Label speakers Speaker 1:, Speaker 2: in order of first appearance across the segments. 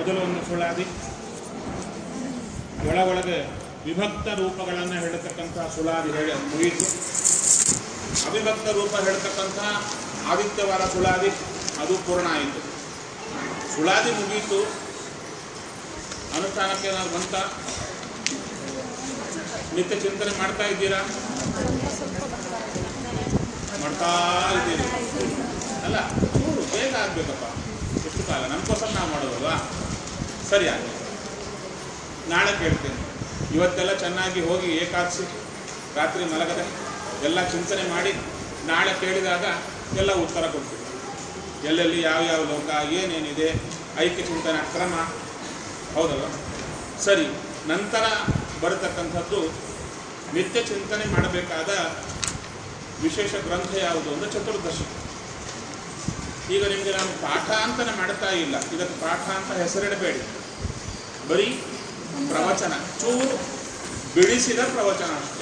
Speaker 1: ಮೊದಲು ಒಂದು ಸುಳಾದಿ ಒಳ ಒಳಗೆ ವಿಭಕ್ತ ರೂಪಗಳನ್ನು ಹೇಳ್ತಕ್ಕಂಥ ಸುಳಾದಿ ಹೇಳಿ ಮುಗಿಯಿತು ಅವಿಭಕ್ತ ರೂಪ ಹೇಳ್ತಕ್ಕಂಥ ಆದಿತ್ಯವಾರ ಸುಳಾದಿ ಅದು ಪೂರ್ಣ ಆಯಿತು ಸುಳಾದಿ ಮುಗೀತು ಅನುಷ್ಠಾನಕ್ಕೆ ನಾನು ಬಂತ ನಿತ್ಯ ಚಿಂತನೆ ಮಾಡ್ತಾ ಇದ್ದೀರಾ ಮಾಡ್ತಾ ಇದ್ದೀರಿ ಅಲ್ಲ ಚೂರು ಬೇಗ ಆಗ್ಬೇಕಪ್ಪ ಎಷ್ಟು ಕಾಲ ನಮಗೋಸ್ಕರ ನಾವು ಮಾಡೋದಲ್ವಾ ಸರಿ ಆಗಲಿ ನಾಳೆ ಕೇಳ್ತೇನೆ ಇವತ್ತೆಲ್ಲ ಚೆನ್ನಾಗಿ ಹೋಗಿ ಏಕಾದಶಿ ರಾತ್ರಿ ಮಲಗದೆ ಎಲ್ಲ ಚಿಂತನೆ ಮಾಡಿ ನಾಳೆ ಕೇಳಿದಾಗ ಎಲ್ಲ ಉತ್ತರ ಕೊಡ್ತೀವಿ ಎಲ್ಲೆಲ್ಲಿ ಯಾವ್ಯಾವ ಲೋಕ ಏನೇನಿದೆ ಐಕ್ಯ ಚಿಂತನೆ ಕ್ರಮ ಹೌದಲ್ವ ಸರಿ ನಂತರ ಬರತಕ್ಕಂಥದ್ದು ನಿತ್ಯ ಚಿಂತನೆ ಮಾಡಬೇಕಾದ ವಿಶೇಷ ಗ್ರಂಥ ಯಾವುದು ಅಂದರೆ ಚತುರ್ದಶಿ ಈಗ ನಿಮಗೆ ನಾನು ಪಾಠ ಅಂತಲೇ ಮಾಡ್ತಾ ಇಲ್ಲ ಇದಕ್ಕೆ ಪಾಠ ಅಂತ ಹೆಸರಿಡಬೇಡಿ ಬರೀ ಪ್ರವಚನ ಚೂರು ಬಿಡಿಸಿದ ಪ್ರವಚನ ಅಷ್ಟೇ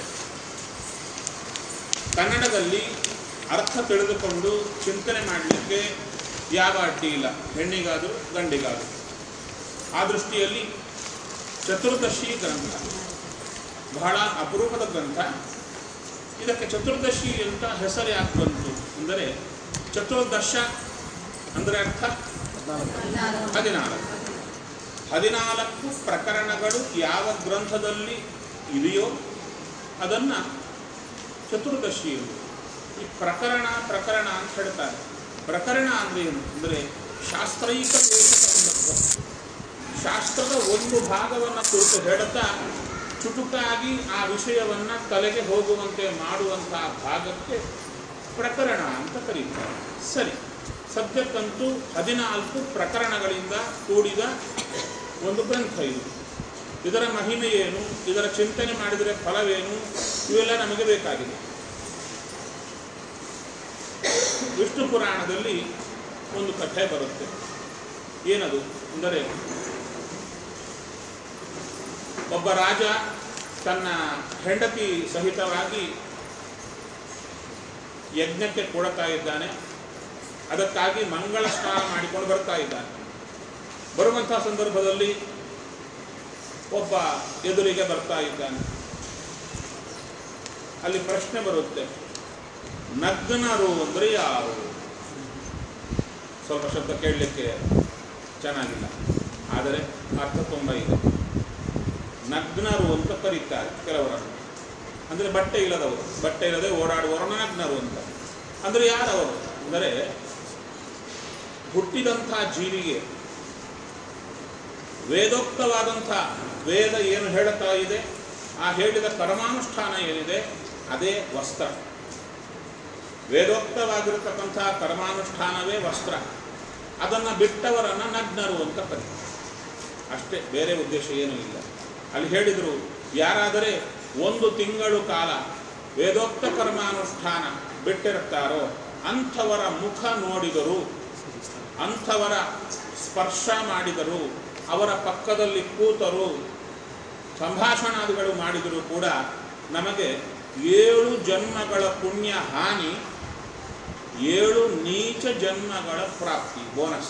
Speaker 1: ಕನ್ನಡದಲ್ಲಿ ಅರ್ಥ ತಿಳಿದುಕೊಂಡು ಚಿಂತನೆ ಮಾಡಲಿಕ್ಕೆ ಯಾವ ಅಡ್ಡಿ ಇಲ್ಲ ಹೆಣ್ಣಿಗಾದರೂ ಗಂಡಿಗಾದರೂ ಆ ದೃಷ್ಟಿಯಲ್ಲಿ ಚತುರ್ದಶಿ ಗ್ರಂಥ ಬಹಳ ಅಪರೂಪದ ಗ್ರಂಥ ಇದಕ್ಕೆ ಚತುರ್ದಶಿ ಅಂತ ಹೆಸರು ಯಾಕೆ ಬಂತು ಅಂದರೆ ಚತುರ್ದಶ ಅಂದರೆ ಅರ್ಥ ಹದಿನಾಲ್ಕು ಹದಿನಾಲ್ಕು ಪ್ರಕರಣಗಳು ಯಾವ ಗ್ರಂಥದಲ್ಲಿ ಇದೆಯೋ ಅದನ್ನು ಚತುರ್ದಶಿ ಎಂದು ಈ ಪ್ರಕರಣ ಪ್ರಕರಣ ಅಂತ ಹೇಳ್ತಾರೆ ಪ್ರಕರಣ ಅಂದರೆ ಏನು ಅಂದರೆ ಶಾಸ್ತ್ರೈಕ ವೇದ ಸಂದರ್ಭ ಶಾಸ್ತ್ರದ ಒಂದು ಭಾಗವನ್ನು ಕುರಿತು ಹೇಳುತ್ತಾ ಚುಟುಕಾಗಿ ಆ ವಿಷಯವನ್ನು ತಲೆಗೆ ಹೋಗುವಂತೆ ಮಾಡುವಂತಹ ಭಾಗಕ್ಕೆ ಪ್ರಕರಣ ಅಂತ ಕರೀತಾರೆ ಸರಿ ಸದ್ಯಕ್ಕಂತೂ ಹದಿನಾಲ್ಕು ಪ್ರಕರಣಗಳಿಂದ ಕೂಡಿದ ಒಂದು ಗ್ರಂಥ ಇದು ಇದರ ಮಹಿಮೆ ಏನು ಇದರ ಚಿಂತನೆ ಮಾಡಿದರೆ ಫಲವೇನು ಇವೆಲ್ಲ ನಮಗೆ ಬೇಕಾಗಿದೆ ವಿಷ್ಣು ಪುರಾಣದಲ್ಲಿ ಒಂದು ಕಥೆ ಬರುತ್ತೆ ಏನದು ಅಂದರೆ ಒಬ್ಬ ರಾಜ ತನ್ನ ಹೆಂಡತಿ ಸಹಿತವಾಗಿ ಯಜ್ಞಕ್ಕೆ ಕೊಡ್ತಾ ಇದ್ದಾನೆ ಅದಕ್ಕಾಗಿ ಮಂಗಳ ಸ್ನಾನ ಮಾಡಿಕೊಂಡು ಬರ್ತಾ ಇದ್ದಾನೆ ಬರುವಂತಹ ಸಂದರ್ಭದಲ್ಲಿ ಒಬ್ಬ ಎದುರಿಗೆ ಬರ್ತಾ ಇದ್ದಾನೆ ಅಲ್ಲಿ ಪ್ರಶ್ನೆ ಬರುತ್ತೆ ನಗ್ನರು ಅಂದರೆ ಯಾರು ಸ್ವಲ್ಪ ಶಬ್ದ ಕೇಳಲಿಕ್ಕೆ ಚೆನ್ನಾಗಿಲ್ಲ ಆದರೆ ಅರ್ಥ ತುಂಬ ಇದೆ ನಗ್ನರು ಅಂತ ಕರೀತಾರೆ ಕೆಲವರನ್ನು ಅಂದರೆ ಬಟ್ಟೆ ಇಲ್ಲದವರು ಬಟ್ಟೆ ಇಲ್ಲದೆ ಓಡಾಡುವವರನ್ನ ನಗ್ನರು ಅಂತ ಅಂದರೆ ಯಾರವರು ಅಂದರೆ ಹುಟ್ಟಿದಂಥ ಜೀವಿಗೆ ವೇದೋಕ್ತವಾದಂಥ ವೇದ ಏನು ಹೇಳುತ್ತಾ ಇದೆ ಆ ಹೇಳಿದ ಕರ್ಮಾನುಷ್ಠಾನ ಏನಿದೆ ಅದೇ ವಸ್ತ್ರ ವೇದೋಕ್ತವಾಗಿರತಕ್ಕಂಥ ಕರ್ಮಾನುಷ್ಠಾನವೇ ವಸ್ತ್ರ ಅದನ್ನು ಬಿಟ್ಟವರನ್ನು ನಗ್ನರು ಅಂತ ಕರೀತಾರೆ ಅಷ್ಟೇ ಬೇರೆ ಉದ್ದೇಶ ಏನೂ ಇಲ್ಲ ಅಲ್ಲಿ ಹೇಳಿದರು ಯಾರಾದರೆ ಒಂದು ತಿಂಗಳು ಕಾಲ ವೇದೋಕ್ತ ಕರ್ಮಾನುಷ್ಠಾನ ಬಿಟ್ಟಿರುತ್ತಾರೋ ಅಂಥವರ ಮುಖ ನೋಡಿದರು ಅಂಥವರ ಸ್ಪರ್ಶ ಮಾಡಿದರು ಅವರ ಪಕ್ಕದಲ್ಲಿ ಕೂತರು ಸಂಭಾಷಣಾದಿಗಳು ಮಾಡಿದರೂ ಕೂಡ ನಮಗೆ ಏಳು ಜನ್ಮಗಳ ಪುಣ್ಯ ಹಾನಿ ಏಳು ನೀಚ ಜನ್ಮಗಳ ಪ್ರಾಪ್ತಿ ಬೋನಸ್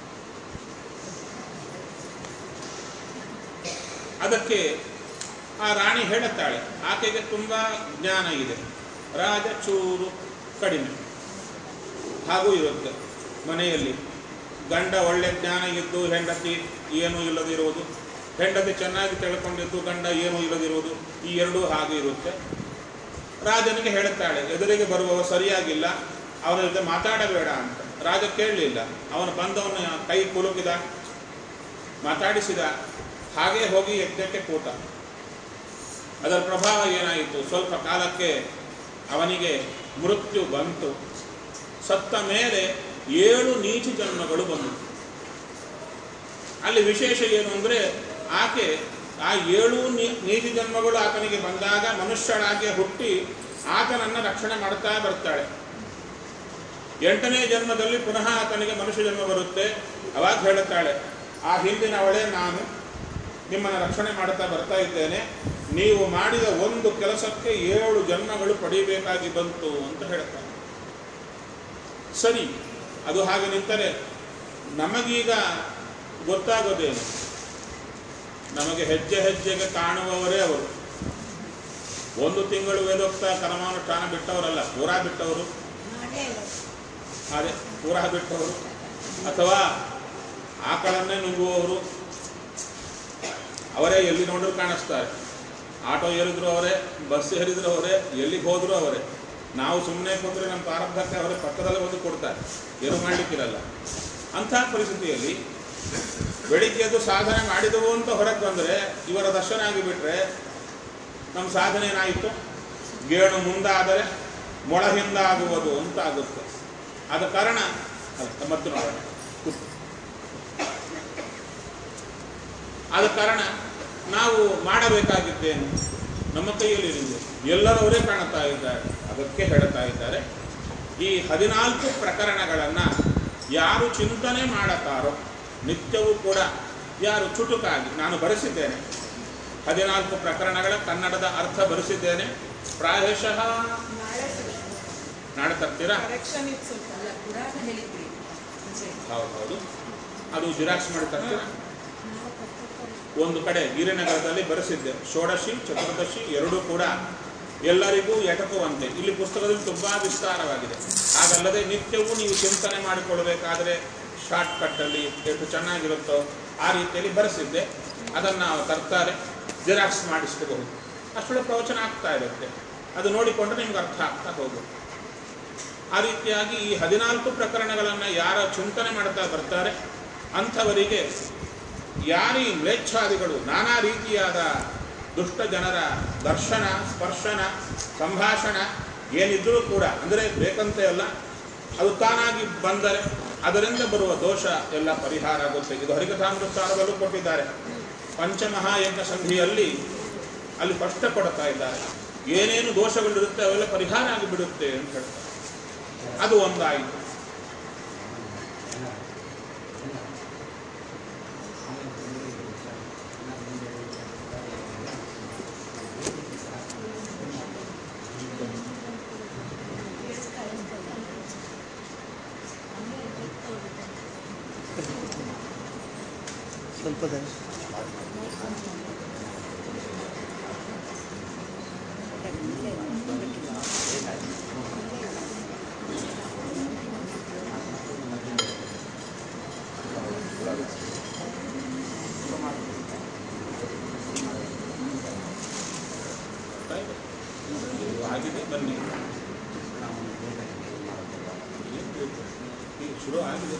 Speaker 1: ಅದಕ್ಕೆ ಆ ರಾಣಿ ಹೇಳುತ್ತಾಳೆ ಆಕೆಗೆ ತುಂಬ ಜ್ಞಾನ ಇದೆ ರಾಜ ಚೂರು ಕಡಿಮೆ ಹಾಗೂ ಇರುತ್ತೆ ಮನೆಯಲ್ಲಿ ಗಂಡ ಒಳ್ಳೆ ಜ್ಞಾನ ಇದ್ದು ಹೆಂಡತಿ ಏನೂ ಇಲ್ಲದಿರುವುದು ಹೆಂಡತಿ ಚೆನ್ನಾಗಿ ತಿಳ್ಕೊಂಡಿದ್ದು ಗಂಡ ಏನೂ ಇಲ್ಲದಿರುವುದು ಈ ಎರಡೂ ಹಾಗೆ ಇರುತ್ತೆ ರಾಜನಿಗೆ ಹೇಳುತ್ತಾಳೆ ಎದುರಿಗೆ ಬರುವವ ಸರಿಯಾಗಿಲ್ಲ ಅವನ ಜೊತೆ ಮಾತಾಡಬೇಡ ಅಂತ ರಾಜ ಕೇಳಲಿಲ್ಲ ಅವನು ಬಂದವನ ಕೈ ಕುಲುಕಿದ ಮಾತಾಡಿಸಿದ ಹಾಗೆ ಹೋಗಿ ಯಜ್ಞಕ್ಕೆ ಕೂತ ಅದರ ಪ್ರಭಾವ ಏನಾಯಿತು ಸ್ವಲ್ಪ ಕಾಲಕ್ಕೆ ಅವನಿಗೆ ಮೃತ್ಯು ಬಂತು ಸತ್ತ ಮೇಲೆ ಏಳು ನೀಚ ಜನ್ಮಗಳು ಬಂದವು ಅಲ್ಲಿ ವಿಶೇಷ ಏನು ಅಂದರೆ ಆಕೆ ಆ ಏಳು ನೀ- ನೀಚ ಜನ್ಮಗಳು ಆತನಿಗೆ ಬಂದಾಗ ಮನುಷ್ಯಳಾಗಿ ಹುಟ್ಟಿ ಆತನನ್ನು ರಕ್ಷಣೆ ಮಾಡ್ತಾ ಬರ್ತಾಳೆ ಎಂಟನೇ ಜನ್ಮದಲ್ಲಿ ಪುನಃ ಆತನಿಗೆ ಮನುಷ್ಯ ಜನ್ಮ ಬರುತ್ತೆ ಅವಾಗ ಹೇಳುತ್ತಾಳೆ ಆ ಹಿಂದಿನವಳೇ ನಾನು ನಿಮ್ಮನ್ನು ರಕ್ಷಣೆ ಮಾಡ್ತಾ ಬರ್ತಾ ಇದ್ದೇನೆ ನೀವು ಮಾಡಿದ ಒಂದು ಕೆಲಸಕ್ಕೆ ಏಳು ಜನ್ಮಗಳು ಪಡಿಬೇಕಾಗಿ ಬಂತು ಅಂತ ಹೇಳ್ತಾರೆ ಸರಿ ಅದು ಹಾಗೆ ನಿಂತರೆ ನಮಗೀಗ ಗೊತ್ತಾಗೋದೇನು ನಮಗೆ ಹೆಜ್ಜೆ ಹೆಜ್ಜೆಗೆ ಕಾಣುವವರೇ ಅವರು ಒಂದು ತಿಂಗಳು ವೇದೋಕ್ತ ಕರ್ಮಾನುಷ್ಠಾನ ಬಿಟ್ಟವರಲ್ಲ ಪೂರಾ ಬಿಟ್ಟವರು ಅದೇ ಪೂರಾ ಬಿಟ್ಟವರು ಅಥವಾ ಆಕಳನ್ನೇ ನುಂಗುವವರು ಅವರೇ ಎಲ್ಲಿ ನೋಡಿದ್ರು ಕಾಣಿಸ್ತಾರೆ ಆಟೋ ಏರಿದ್ರು ಅವರೇ ಬಸ್ ಏರಿದ್ರು ಅವರೇ ಎಲ್ಲಿಗೆ ಹೋದ್ರು ಅವರೇ ನಾವು ಸುಮ್ಮನೆ ಕೂತ್ರೆ ನಮ್ಮ ಪ್ರಾರಬ್ಧಕ್ಕೆ ಅವರೇ ಪಕ್ಕದಲ್ಲೇ ಬಂದು ಕೊಡ್ತಾರೆ ಏನು ಮಾಡಲಿಕ್ಕಿರಲ್ಲ ಅಂಥ ಪರಿಸ್ಥಿತಿಯಲ್ಲಿ ಬೆಳಿಗ್ಗೆದ್ದು ಸಾಧನೆ ಮಾಡಿದವು ಅಂತ ಹೊರಗೆ ಬಂದರೆ ಇವರ ದರ್ಶನ ಆಗಿಬಿಟ್ರೆ ನಮ್ಮ ಸಾಧನೆ ಏನಾಯಿತು ಗೇಣು ಮುಂದಾದರೆ ಮೊಳ ಹಿಂದಾಗುವುದು ಅಂತ ಆಗುತ್ತೆ ಆದ ಕಾರಣ ಅಲ್ಲ, ಮತ್ತು ನೋಡೋಣ ಕೂತು. ಆದ ಕಾರಣ ನಾವು ಮಾಡಬೇಕಾಗಿದ್ದೇನು ನಮ್ಮ ಕೈಯಲ್ಲಿ ಇದೆ ಎಲ್ಲರವರೇ ಕಾಣುತ್ತಾ ಇದ್ದಾರೆ ಅದಕ್ಕೆ ಹೇಳ್ತಾ ಇದ್ದಾರೆ ಈ ಹದಿನಾಲ್ಕು ಪ್ರಕರಣಗಳನ್ನು ಯಾರು ಚಿಂತನೆ ಮಾಡುತ್ತಾರೋ ನಿತ್ಯವೂ ಕೂಡ ಯಾರು ಚುಟುಕಾಗಿ ನಾನು ಬರೆಸಿದ್ದೇನೆ ಹದಿನಾಲ್ಕು ಪ್ರಕರಣಗಳ ಕನ್ನಡದ ಅರ್ಥ ಬರೆಸಿದ್ದೇನೆ ಪ್ರಾಯಶಃ ನಾಳೆ ತರ್ತೀರಾ
Speaker 2: ಕರೆಕ್ಷನ್ ಇತ್ತು ಸ್ವಲ್ಪ
Speaker 3: ಅಲ್ಲ ಪುರಾಣ ಹೇಳಿದ್ರಿ ಮುಂಚೆ
Speaker 1: ಹೌದು ಹೌದು ಅದು ಜಿರಾಕ್ಸ್ ಮಾಡಿ ತರ್ತೀರಾ ಒಂದು ಕಡೆ ಗಿರಿನಗರದಲ್ಲಿ ಬರೆಸಿದ್ದೆ ಷೋಡಶಿ ಚತುರ್ದಶಿ ಎರಡೂ ಕೂಡ ಎಲ್ಲರಿಗೂ ಎಟಕುವಂತೆ ಇಲ್ಲಿ ಪುಸ್ತಕದಲ್ಲಿ ತುಂಬ ವಿಸ್ತಾರವಾಗಿದೆ ಹಾಗಲ್ಲದೆ ನಿತ್ಯವೂ ನೀವು ಚಿಂತನೆ ಮಾಡಿಕೊಳ್ಬೇಕಾದ್ರೆ ಶಾರ್ಟ್ ಕಟ್ಟಲ್ಲಿ ಎಷ್ಟು ಚೆನ್ನಾಗಿರುತ್ತೋ ಆ ರೀತಿಯಲ್ಲಿ ಬರೆಸಿದ್ದೆ ಅದನ್ನು ತರ್ತಾರೆ ಜಿರಾಕ್ಸ್ ಮಾಡಿಸ್ಕೋಬಹುದು ಅಷ್ಟೊಳಗೆ ಪ್ರವಚನ ಆಗ್ತಾ ಇರುತ್ತೆ ಅದು ನೋಡಿಕೊಂಡ್ರೆ ನಿಮ್ಗೆ ಅರ್ಥ ಆಗ್ತಾ ಹೋಗುತ್ತೆ ಆ ರೀತಿಯಾಗಿ ಈ ಹದಿನಾಲ್ಕು ಪ್ರಕರಣಗಳನ್ನು ಯಾರ ಚಿಂತನೆ ಮಾಡ್ತಾ ಬರ್ತಾರೆ ಅಂಥವರಿಗೆ ಯಾರೀ ಮ್ಲೇಚ್ಛಾದಿಗಳು ನಾನಾ ರೀತಿಯಾದ ದುಷ್ಟ ಜನರ ದರ್ಶನ ಸ್ಪರ್ಶನ ಸಂಭಾಷಣ ಏನಿದ್ರೂ ಕೂಡ ಅಂದರೆ ಬೇಕಂತೆ ಅಲ್ಲ ಅದು ತಾನಾಗಿ ಬಂದರೆ ಅದರಿಂದ ಬರುವ ದೋಷ ಎಲ್ಲ ಪರಿಹಾರ ಆಗುತ್ತೆ ಇದು ಹರಿಕಥಾಮೃತಾರದಲ್ಲೂ ಕೊಟ್ಟಿದ್ದಾರೆ ಪಂಚಮಹಾಯಜ್ಞ ಸಂಧಿಯಲ್ಲಿ ಅಲ್ಲಿ ಸ್ಪಷ್ಟ ಕೊಡ್ತಾ ಇದ್ದಾರೆ ಏನೇನು ದೋಷಗಳಿರುತ್ತೆ ಅವೆಲ್ಲ ಪರಿಹಾರ ಆಗಿಬಿಡುತ್ತೆ ಅಂತ ಹೇಳ್ತಾರೆ ಅದು ಒಂದಾಯಿತು
Speaker 4: ಸ್ವಲ್ಪ ಧನ
Speaker 1: ಇದು ಆಗಿದೆ ಬನ್ನಿ ಏನ್ ಬೇಕು? ಈಗ ಶುರು ಆಗಿದೆ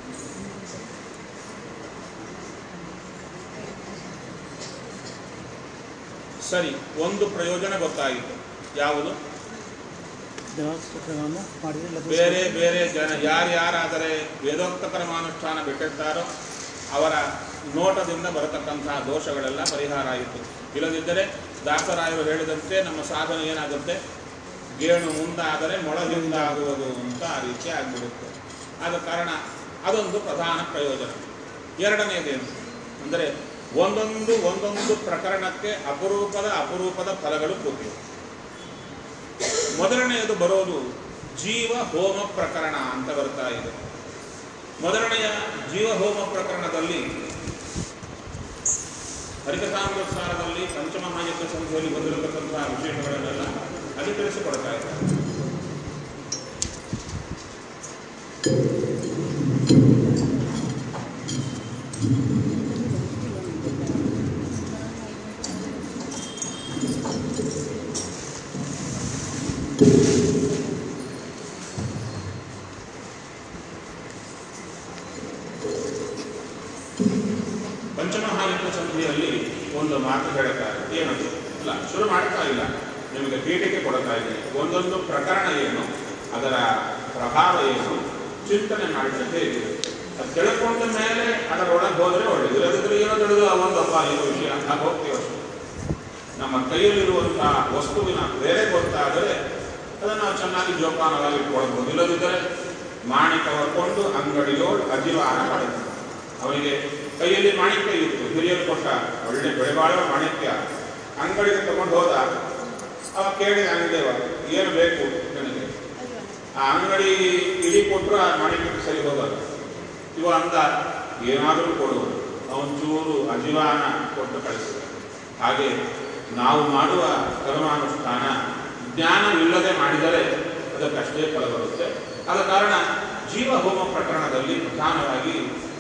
Speaker 1: ಸರಿ ಒಂದು ಪ್ರಯೋಜನ ಗೊತ್ತಾಯಿತು ಯಾವುದು
Speaker 4: ದಿನಾಂಕವನ್ನು ಮಾಡಿದ್ರೆ
Speaker 1: ಬೇರೆ ಬೇರೆ ಜನ ಯಾರ್ಯಾರಾದರೆ ವೇದೋಕ್ತ ಕರ್ಮಾನುಷ್ಠಾನ ಬಿಟ್ಟಿರ್ತಾರೋ ಅವರ ನೋಟದಿಂದ ಬರತಕ್ಕಂತಹ ದೋಷಗಳೆಲ್ಲ ಪರಿಹಾರ ಆಯಿತು ಇಲ್ಲದಿದ್ದರೆ ದಾಸರಾಯರು ಹೇಳಿದಂತೆ ನಮ್ಮ ಸಾಧನೆ ಏನಾಗುತ್ತೆ ಗೇಣು ಮುಂದಾದರೆ ಮೊಳ ಹಿಂದಾಗುವುದು ಅಂತ ಆ ರೀತಿ ಆಗಿಬಿಡುತ್ತೆ ಆದ ಕಾರಣ ಅದೊಂದು ಪ್ರಧಾನ ಪ್ರಯೋಜನ ಎರಡನೇದೇನು ಅಂದರೆ ಒಂದೊಂದು ಒಂದೊಂದು ಪ್ರಕರಣಕ್ಕೆ ಅಪರೂಪದ ಅಪರೂಪದ ಫಲಗಳು ಕೊಟ್ಟಿವೆ ಮೊದಲನೆಯದು ಬರೋದು ಜೀವ ಹೋಮ ಪ್ರಕರಣ ಅಂತ ಬರ್ತಾ ಇದೆ ಮೊದಲನೆಯ ಜೀವ ಹೋಮ ಪ್ರಕರಣದಲ್ಲಿ ಹರಿಕಥಾಮೃತಸಾರದಲ್ಲಿ ಪಂಚಮ ಮಾಯಕ ಸಂಧಿಯಲ್ಲಿ ಬಂದಿರತಕ್ಕಂತಹ ವಿಶೇಷಗಳನ್ನೆಲ್ಲ ಅಲ್ಲಿ ತಿಳಿಸಿಕೊಡ್ತಾ ಇದ್ದಾರೆ ಪಂಚಮಹಾಯುಕ್ತ ಸಂಧಿಯಲ್ಲಿ ಒಂದು ಮಾತು ಹೇಳ್ತಾರೆ ಏನದು ಅಲ್ಲ ಶುರು ಮಾಡ್ತಾ ಇಲ್ಲ ನಿಮಗೆ ಪೀಠಿಕೆ ಕೊಡ್ತಾ ಇದ್ದೀನಿ ಒಂದೊಂದು ಪ್ರಕರಣ ಏನು ಅದರ ಪ್ರಭಾವ ಏನು ಚಿಂತನೆ ಮಾಡಿದ್ರೆ ಹೇಗೆ ಅದು ತಿಳ್ಕೊಂಡ ಮೇಲೆ ಅದರೊಳಗೆ ಹೋದರೆ ಒಳ್ಳೆಯದು ಇಲ್ಲದಿದ್ರೆ ಏನೋ ತಿಳಿದು ಒಂದಪ್ಪ ಏನೋ ವಿಷಯ ಅಂತ ಹೋಗ್ತೀವಿ ಅಷ್ಟೇ ನಮ್ಮ ಕೈಯಲ್ಲಿರುವಂತಹ ವಸ್ತುವಿನ ಬೇರೆ ಗೊತ್ತಾದರೆ ಅದನ್ನು ನಾವು ಚೆನ್ನಾಗಿ ಜೋಪಾನವಾಗಿ ಇಟ್ಕೊಳ್ಬೋದು ಇಲ್ಲದಿದ್ದರೆ ಮಾಣಿಕ ಹೊರ್ಕೊಂಡು ಅಂಗಡಿಯೋಳು ಅಜೀವಾನ ಮಾಡಿದ ಅವನಿಗೆ ಕೈಯಲ್ಲಿ ಮಾಣಿಕ್ಯ ಇತ್ತು ಹಿರಿಯರು ಕೊಟ್ಟ ಒಳ್ಳೆ ಬೆಳೆಬಾಳುವ ಮಾಣಿಕ್ಯ ಅಂಗಡಿಗೆ ತಗೊಂಡು ಹೋದ ಅವ ಕೇಳಿದ ಅಂಗಡಿಯವ ಏನು ಬೇಕು ನನಗೆ ಆ ಅಂಗಡಿ ಇಡೀ ಕೊಟ್ಟರು ಆ ಮಾಣಿಕ್ಯಕ್ಕೆ ಸರಿ ಹೋಗಲ್ಲ ಇವ ಅಂದ ಏನಾದರೂ ಕೊಡುವುದು ಒಂಚೂರು ಅಜಿವಾನ ಕೊಟ್ಟು ಕಳಿಸಿದ ಹಾಗೆ ನಾವು ಮಾಡುವ ಕರ್ಮಾನುಷ್ಠಾನ ಜ್ಞಾನವಿಲ್ಲದೆ ಮಾಡಿದರೆ ಅದಕ್ಕಷ್ಟೇ ಫಲ ಬರುತ್ತೆ ಆದ ಕಾರಣ ಜೀವಹೋಮ ಪ್ರಕರಣದಲ್ಲಿ ಪ್ರಧಾನವಾಗಿ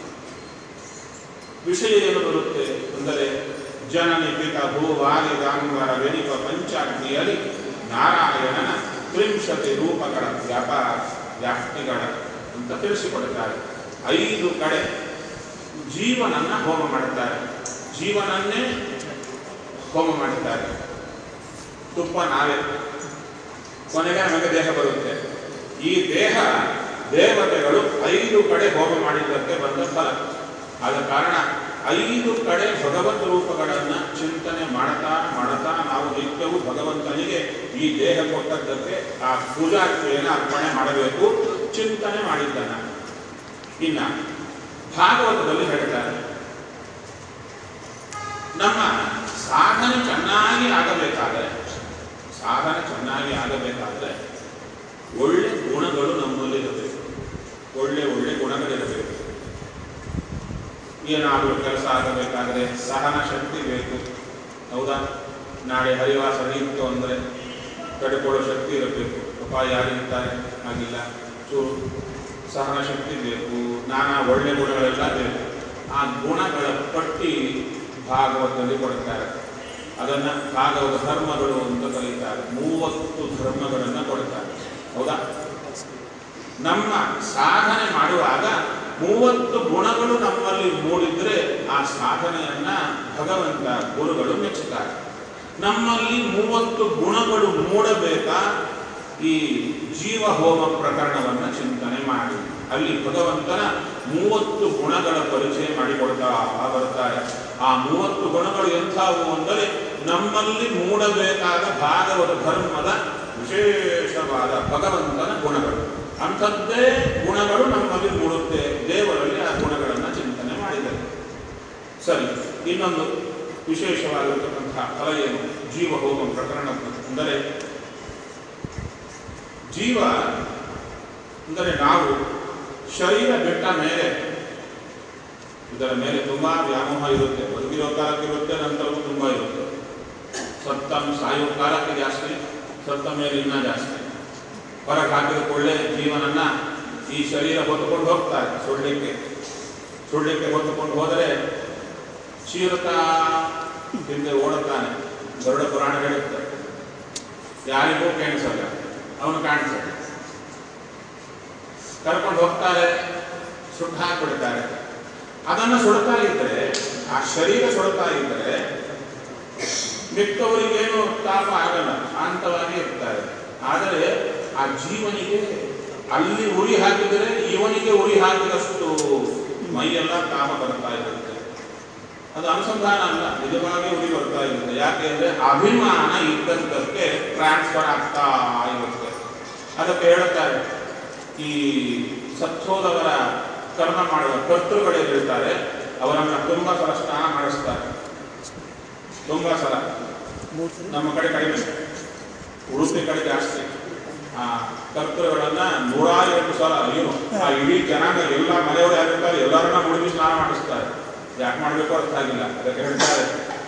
Speaker 1: ವಿಷಯ ಏನು ಬರುತ್ತೆ ಅಂದರೆ ಜನನಿ ಪಿತ ಭೂ ವಾಲಿ ಗಾಂಗರ ವೆನಿಪ ಪಂಚಾಗ್ನಿಯಲ್ಲಿ ನಾರಾಯಣನ ತ್ರಿಂಶತಿ ರೂಪಗಳ ವ್ಯಾಪಾರ ವ್ಯಾಪ್ತಿಗಳ ಅಂತ ತಿಳಿಸಿಕೊಡುತ್ತಾರೆ ಐದು ಕಡೆ ಜೀವನನ್ನ ಹೋಮ ಮಾಡುತ್ತಾರೆ ಜೀವನನ್ನೇ ಹೋಮ ಮಾಡುತ್ತಾರೆ ತುಪ್ಪ ನಾವೇ ಕೊನೆಗೆ ನಮಗೆ ದೇಹ ಬರುತ್ತೆ ಈ ದೇಹ ದೇವತೆಗಳು ಐದು ಕಡೆ ಹೋಮ ಮಾಡಿದ್ದಕ್ಕೆ ಬಂದ ಫಲ ಆದ ಕಾರಣ ಐದು ಕಡೆ ಭಗವತ್ ರೂಪಗಳನ್ನು ಚಿಂತನೆ ಮಾಡ್ತಾ ಮಾಡ್ತಾ ನಾವು ನಿತ್ಯವೂ ಭಗವಂತನಿಗೆ ಈ ದೇಹ ಕೊಟ್ಟದ್ದಕ್ಕೆ ಆ ಪೂಜಾಕ್ರಿಯೆಯನ್ನು ಅರ್ಪಣೆ ಮಾಡಬೇಕು ಚಿಂತನೆ ಮಾಡಿದ್ದಾನ ಇನ್ನ ಭಾಗವತದಲ್ಲಿ ಹೇಳ್ತಾರೆ ನಮ್ಮ ಸಾಧನೆ ಚೆನ್ನಾಗಿ ಆಗಬೇಕಾದರೆ ಸಾಧನೆ ಚೆನ್ನಾಗಿ ಆಗಬೇಕಾದ್ರೆ ಒಳ್ಳೆ ಗುಣಗಳು ನಮ್ಮಲ್ಲಿ ಇರಬೇಕು ಒಳ್ಳೆ ಒಳ್ಳೆ ಗುಣಗಳಿರಬೇಕು ಏನಾದರೂ ಕೆಲಸ ಆಗಬೇಕಾದ್ರೆ ಸಹನ ಶಕ್ತಿ ಬೇಕು ಹೌದಾ ನಾಳೆ ಹರಿವಾಸ ನಡೆಯಿತು ಅಂದರೆ ತಡೆಕೊಳ್ಳೋ ಶಕ್ತಿ ಇರಬೇಕು ಅಪ್ಪ ಯಾರಿರ್ತಾರೆ ಆಗಿಲ್ಲ ಚೂರು ಸಹನ ಶಕ್ತಿ ಬೇಕು ನಾನಾ ಒಳ್ಳೆ ಗುಣಗಳೆಲ್ಲ ಬೇಕು ಆ ಗುಣಗಳ ಪಟ್ಟಿ ಭಾಗವತದಲ್ಲಿ ಕೊಡುತ್ತಾರೆ ಅದನ್ನ ಭಾಗವತ ಧರ್ಮಗಳು ಅಂತ ಕರೀತಾರೆ ಮೂವತ್ತು ಧರ್ಮಗಳನ್ನು ಕೊಡುತ್ತಾರೆ ಹೌದಾ ನಮ್ಮ ಸಾಧನೆ ಮಾಡುವಾಗ ಮೂವತ್ತು ಗುಣಗಳು ನಮ್ಮಲ್ಲಿ ಮೂಡಿದ್ರೆ ಆ ಸಾಧನೆಯನ್ನ ಭಗವಂತ ಗುರುಗಳು ಮೆಚ್ಚುತ್ತಾರೆ ನಮ್ಮಲ್ಲಿ ಮೂವತ್ತು ಗುಣಗಳು ಮೂಡಬೇಕಾ ಈ ಜೀವ ಹೋಮ ಪ್ರಕರಣವನ್ನ ಚಿಂತನೆ ಮಾಡಿ ಅಲ್ಲಿ ಭಗವಂತನ ಮೂವತ್ತು ಗುಣಗಳ ಪರಿಚಯ ಮಾಡಿಕೊಡ್ತಾ ಬರ್ತಾರೆ ಆ ಮೂವತ್ತು ಗುಣಗಳು ಎಂಥವು ಅಂದರೆ ನಮ್ಮಲ್ಲಿ ಮೂಡಬೇಕಾದ ಭಾಗವತ ಧರ್ಮದ ವಿಶೇಷವಾದ ಭಗವಂತನ ಗುಣಗಳು ಅಂಥದ್ದೇ ಗುಣಗಳು ನಮ್ಮಲ್ಲಿ ಮೂಡುತ್ತೆ ದೇವರಲ್ಲಿ ಆ ಗುಣಗಳನ್ನು ಚಿಂತನೆ ಮಾಡಿದ್ದಾರೆ ಸರಿ ಇನ್ನೊಂದು ವಿಶೇಷವಾಗಿರತಕ್ಕಂತಹ ಫಲ ಏನು ಜೀವ ಹೋಮ ಪ್ರಕರಣ ಅಂದರೆ ಜೀವ ಅಂದರೆ ನಾವು ಶರೀರ ಬಿಟ್ಟ ಮೇಲೆ ಇದರ ಮೇಲೆ ತುಂಬಾ ವ್ಯಾಮೋಹ ಇರುತ್ತೆ ಬದುಕಿರೋ ಕಾಲಕ್ಕಿರುತ್ತೆ ನಂತರವೂ ತುಂಬ ಇರುತ್ತೆ ಸತ್ತ ಸಾಯೋ ಕಾಲಕ್ಕೆ ಜಾಸ್ತಿ ಸತ್ತ ಮೇಲೆ ಇನ್ನೂ ಜಾಸ್ತಿ ಹೊರಗೆ ಹಾಕಿದ ಕೂಡಲೇ ಜೀವನನ್ನ ಈ ಶರೀರ ಹೊತ್ತುಕೊಂಡು ಹೋಗ್ತಾರೆ ಸುಳ್ಳಿಕ್ಕೆ ಸುಳ್ಳಿಕ್ಕೆ ಹೊತ್ತುಕೊಂಡು ಹೋದರೆ ಚೀರುತ್ತಾ ಹಿಂದೆ ಓಡುತ್ತಾನೆ ಗರುಡ ಪುರಾಣ ಹೇಳುತ್ತೆ ಯಾರಿಗೂ ಕಾಣಿಸಲ್ಲ ಅವನು ಕಾಣಿಸಲ್ಲ ಕರ್ಕೊಂಡು ಹೋಗ್ತಾರೆ ಸುಟ್ಟು ಹಾಕಿಬಿಡ್ತಾರೆ ಅದನ್ನು ಸುಡ್ತಾ ಇದ್ದರೆ ಆ ಶರೀರ ಸುಡ್ತಾ ಇದ್ದರೆ ಮಿಕ್ಕವರಿಗೇನು ತಾಪ ಆಗಲ್ಲ ಶಾಂತವಾಗಿ ಇರ್ತಾರೆ ಆದರೆ ಆ ಜೀವನಿಗೆ ಅಲ್ಲಿ ಉರಿ ಹಾಕಿದರೆ ಇವನಿಗೆ ಉರಿ ಹಾಕಿದಷ್ಟು ಮೈಯೆಲ್ಲ ತಾಪ ಬರ್ತಾ ಇರುತ್ತೆ ಅದು ಅನುಸಂಧಾನ ಅಲ್ಲ ನಿಜವಾಗಿ ಉರಿ ಬರ್ತಾ ಇರುತ್ತೆ ಯಾಕೆ ಅಂದರೆ ಅಭಿಮಾನ ಇದ್ದಂತಕ್ಕೆ ಟ್ರಾನ್ಸ್ಫರ್ ಆಗ್ತಾ ಇರುತ್ತೆ ಅದಕ್ಕೆ ಹೇಳುತ್ತಾರೆ ಈ ಸತ್ತೋದವರ ಕರ್ಮ ಮಾಡುವ ಕರ್ತೃಗಳೇನಿರ್ತಾರೆ ಅವರನ್ನ ತುಂಬಾ ಸಲ ಸ್ನಾನ ಮಾಡಿಸ್ತಾರೆ ತುಂಬಾ ಸಲ ನಮ್ಮ ಕಡೆ ಕಡಿಮೆ ಉಡುಪಿ ಕಡೆ ಜಾಸ್ತಿ ಆ ಕರ್ತೃಗಳನ್ನ ನೂರ ಎಂಟು ಸಲ ಏನು ಆ ಇಡೀ ಜನಾಂಗ ಎಲ್ಲ ಮನೆಯವರು ಯಾರಿರ್ತಾರೆ ಎಲ್ಲರನ್ನ ಮುಳುಗಿ ಸ್ನಾನ ಮಾಡಿಸ್ತಾರೆ ಯಾಕೆ ಮಾಡಬೇಕು ಅರ್ಥ ಆಗಿಲ್ಲ ಅದಕ್ಕೆ ಹೇಳ್ತಾರೆ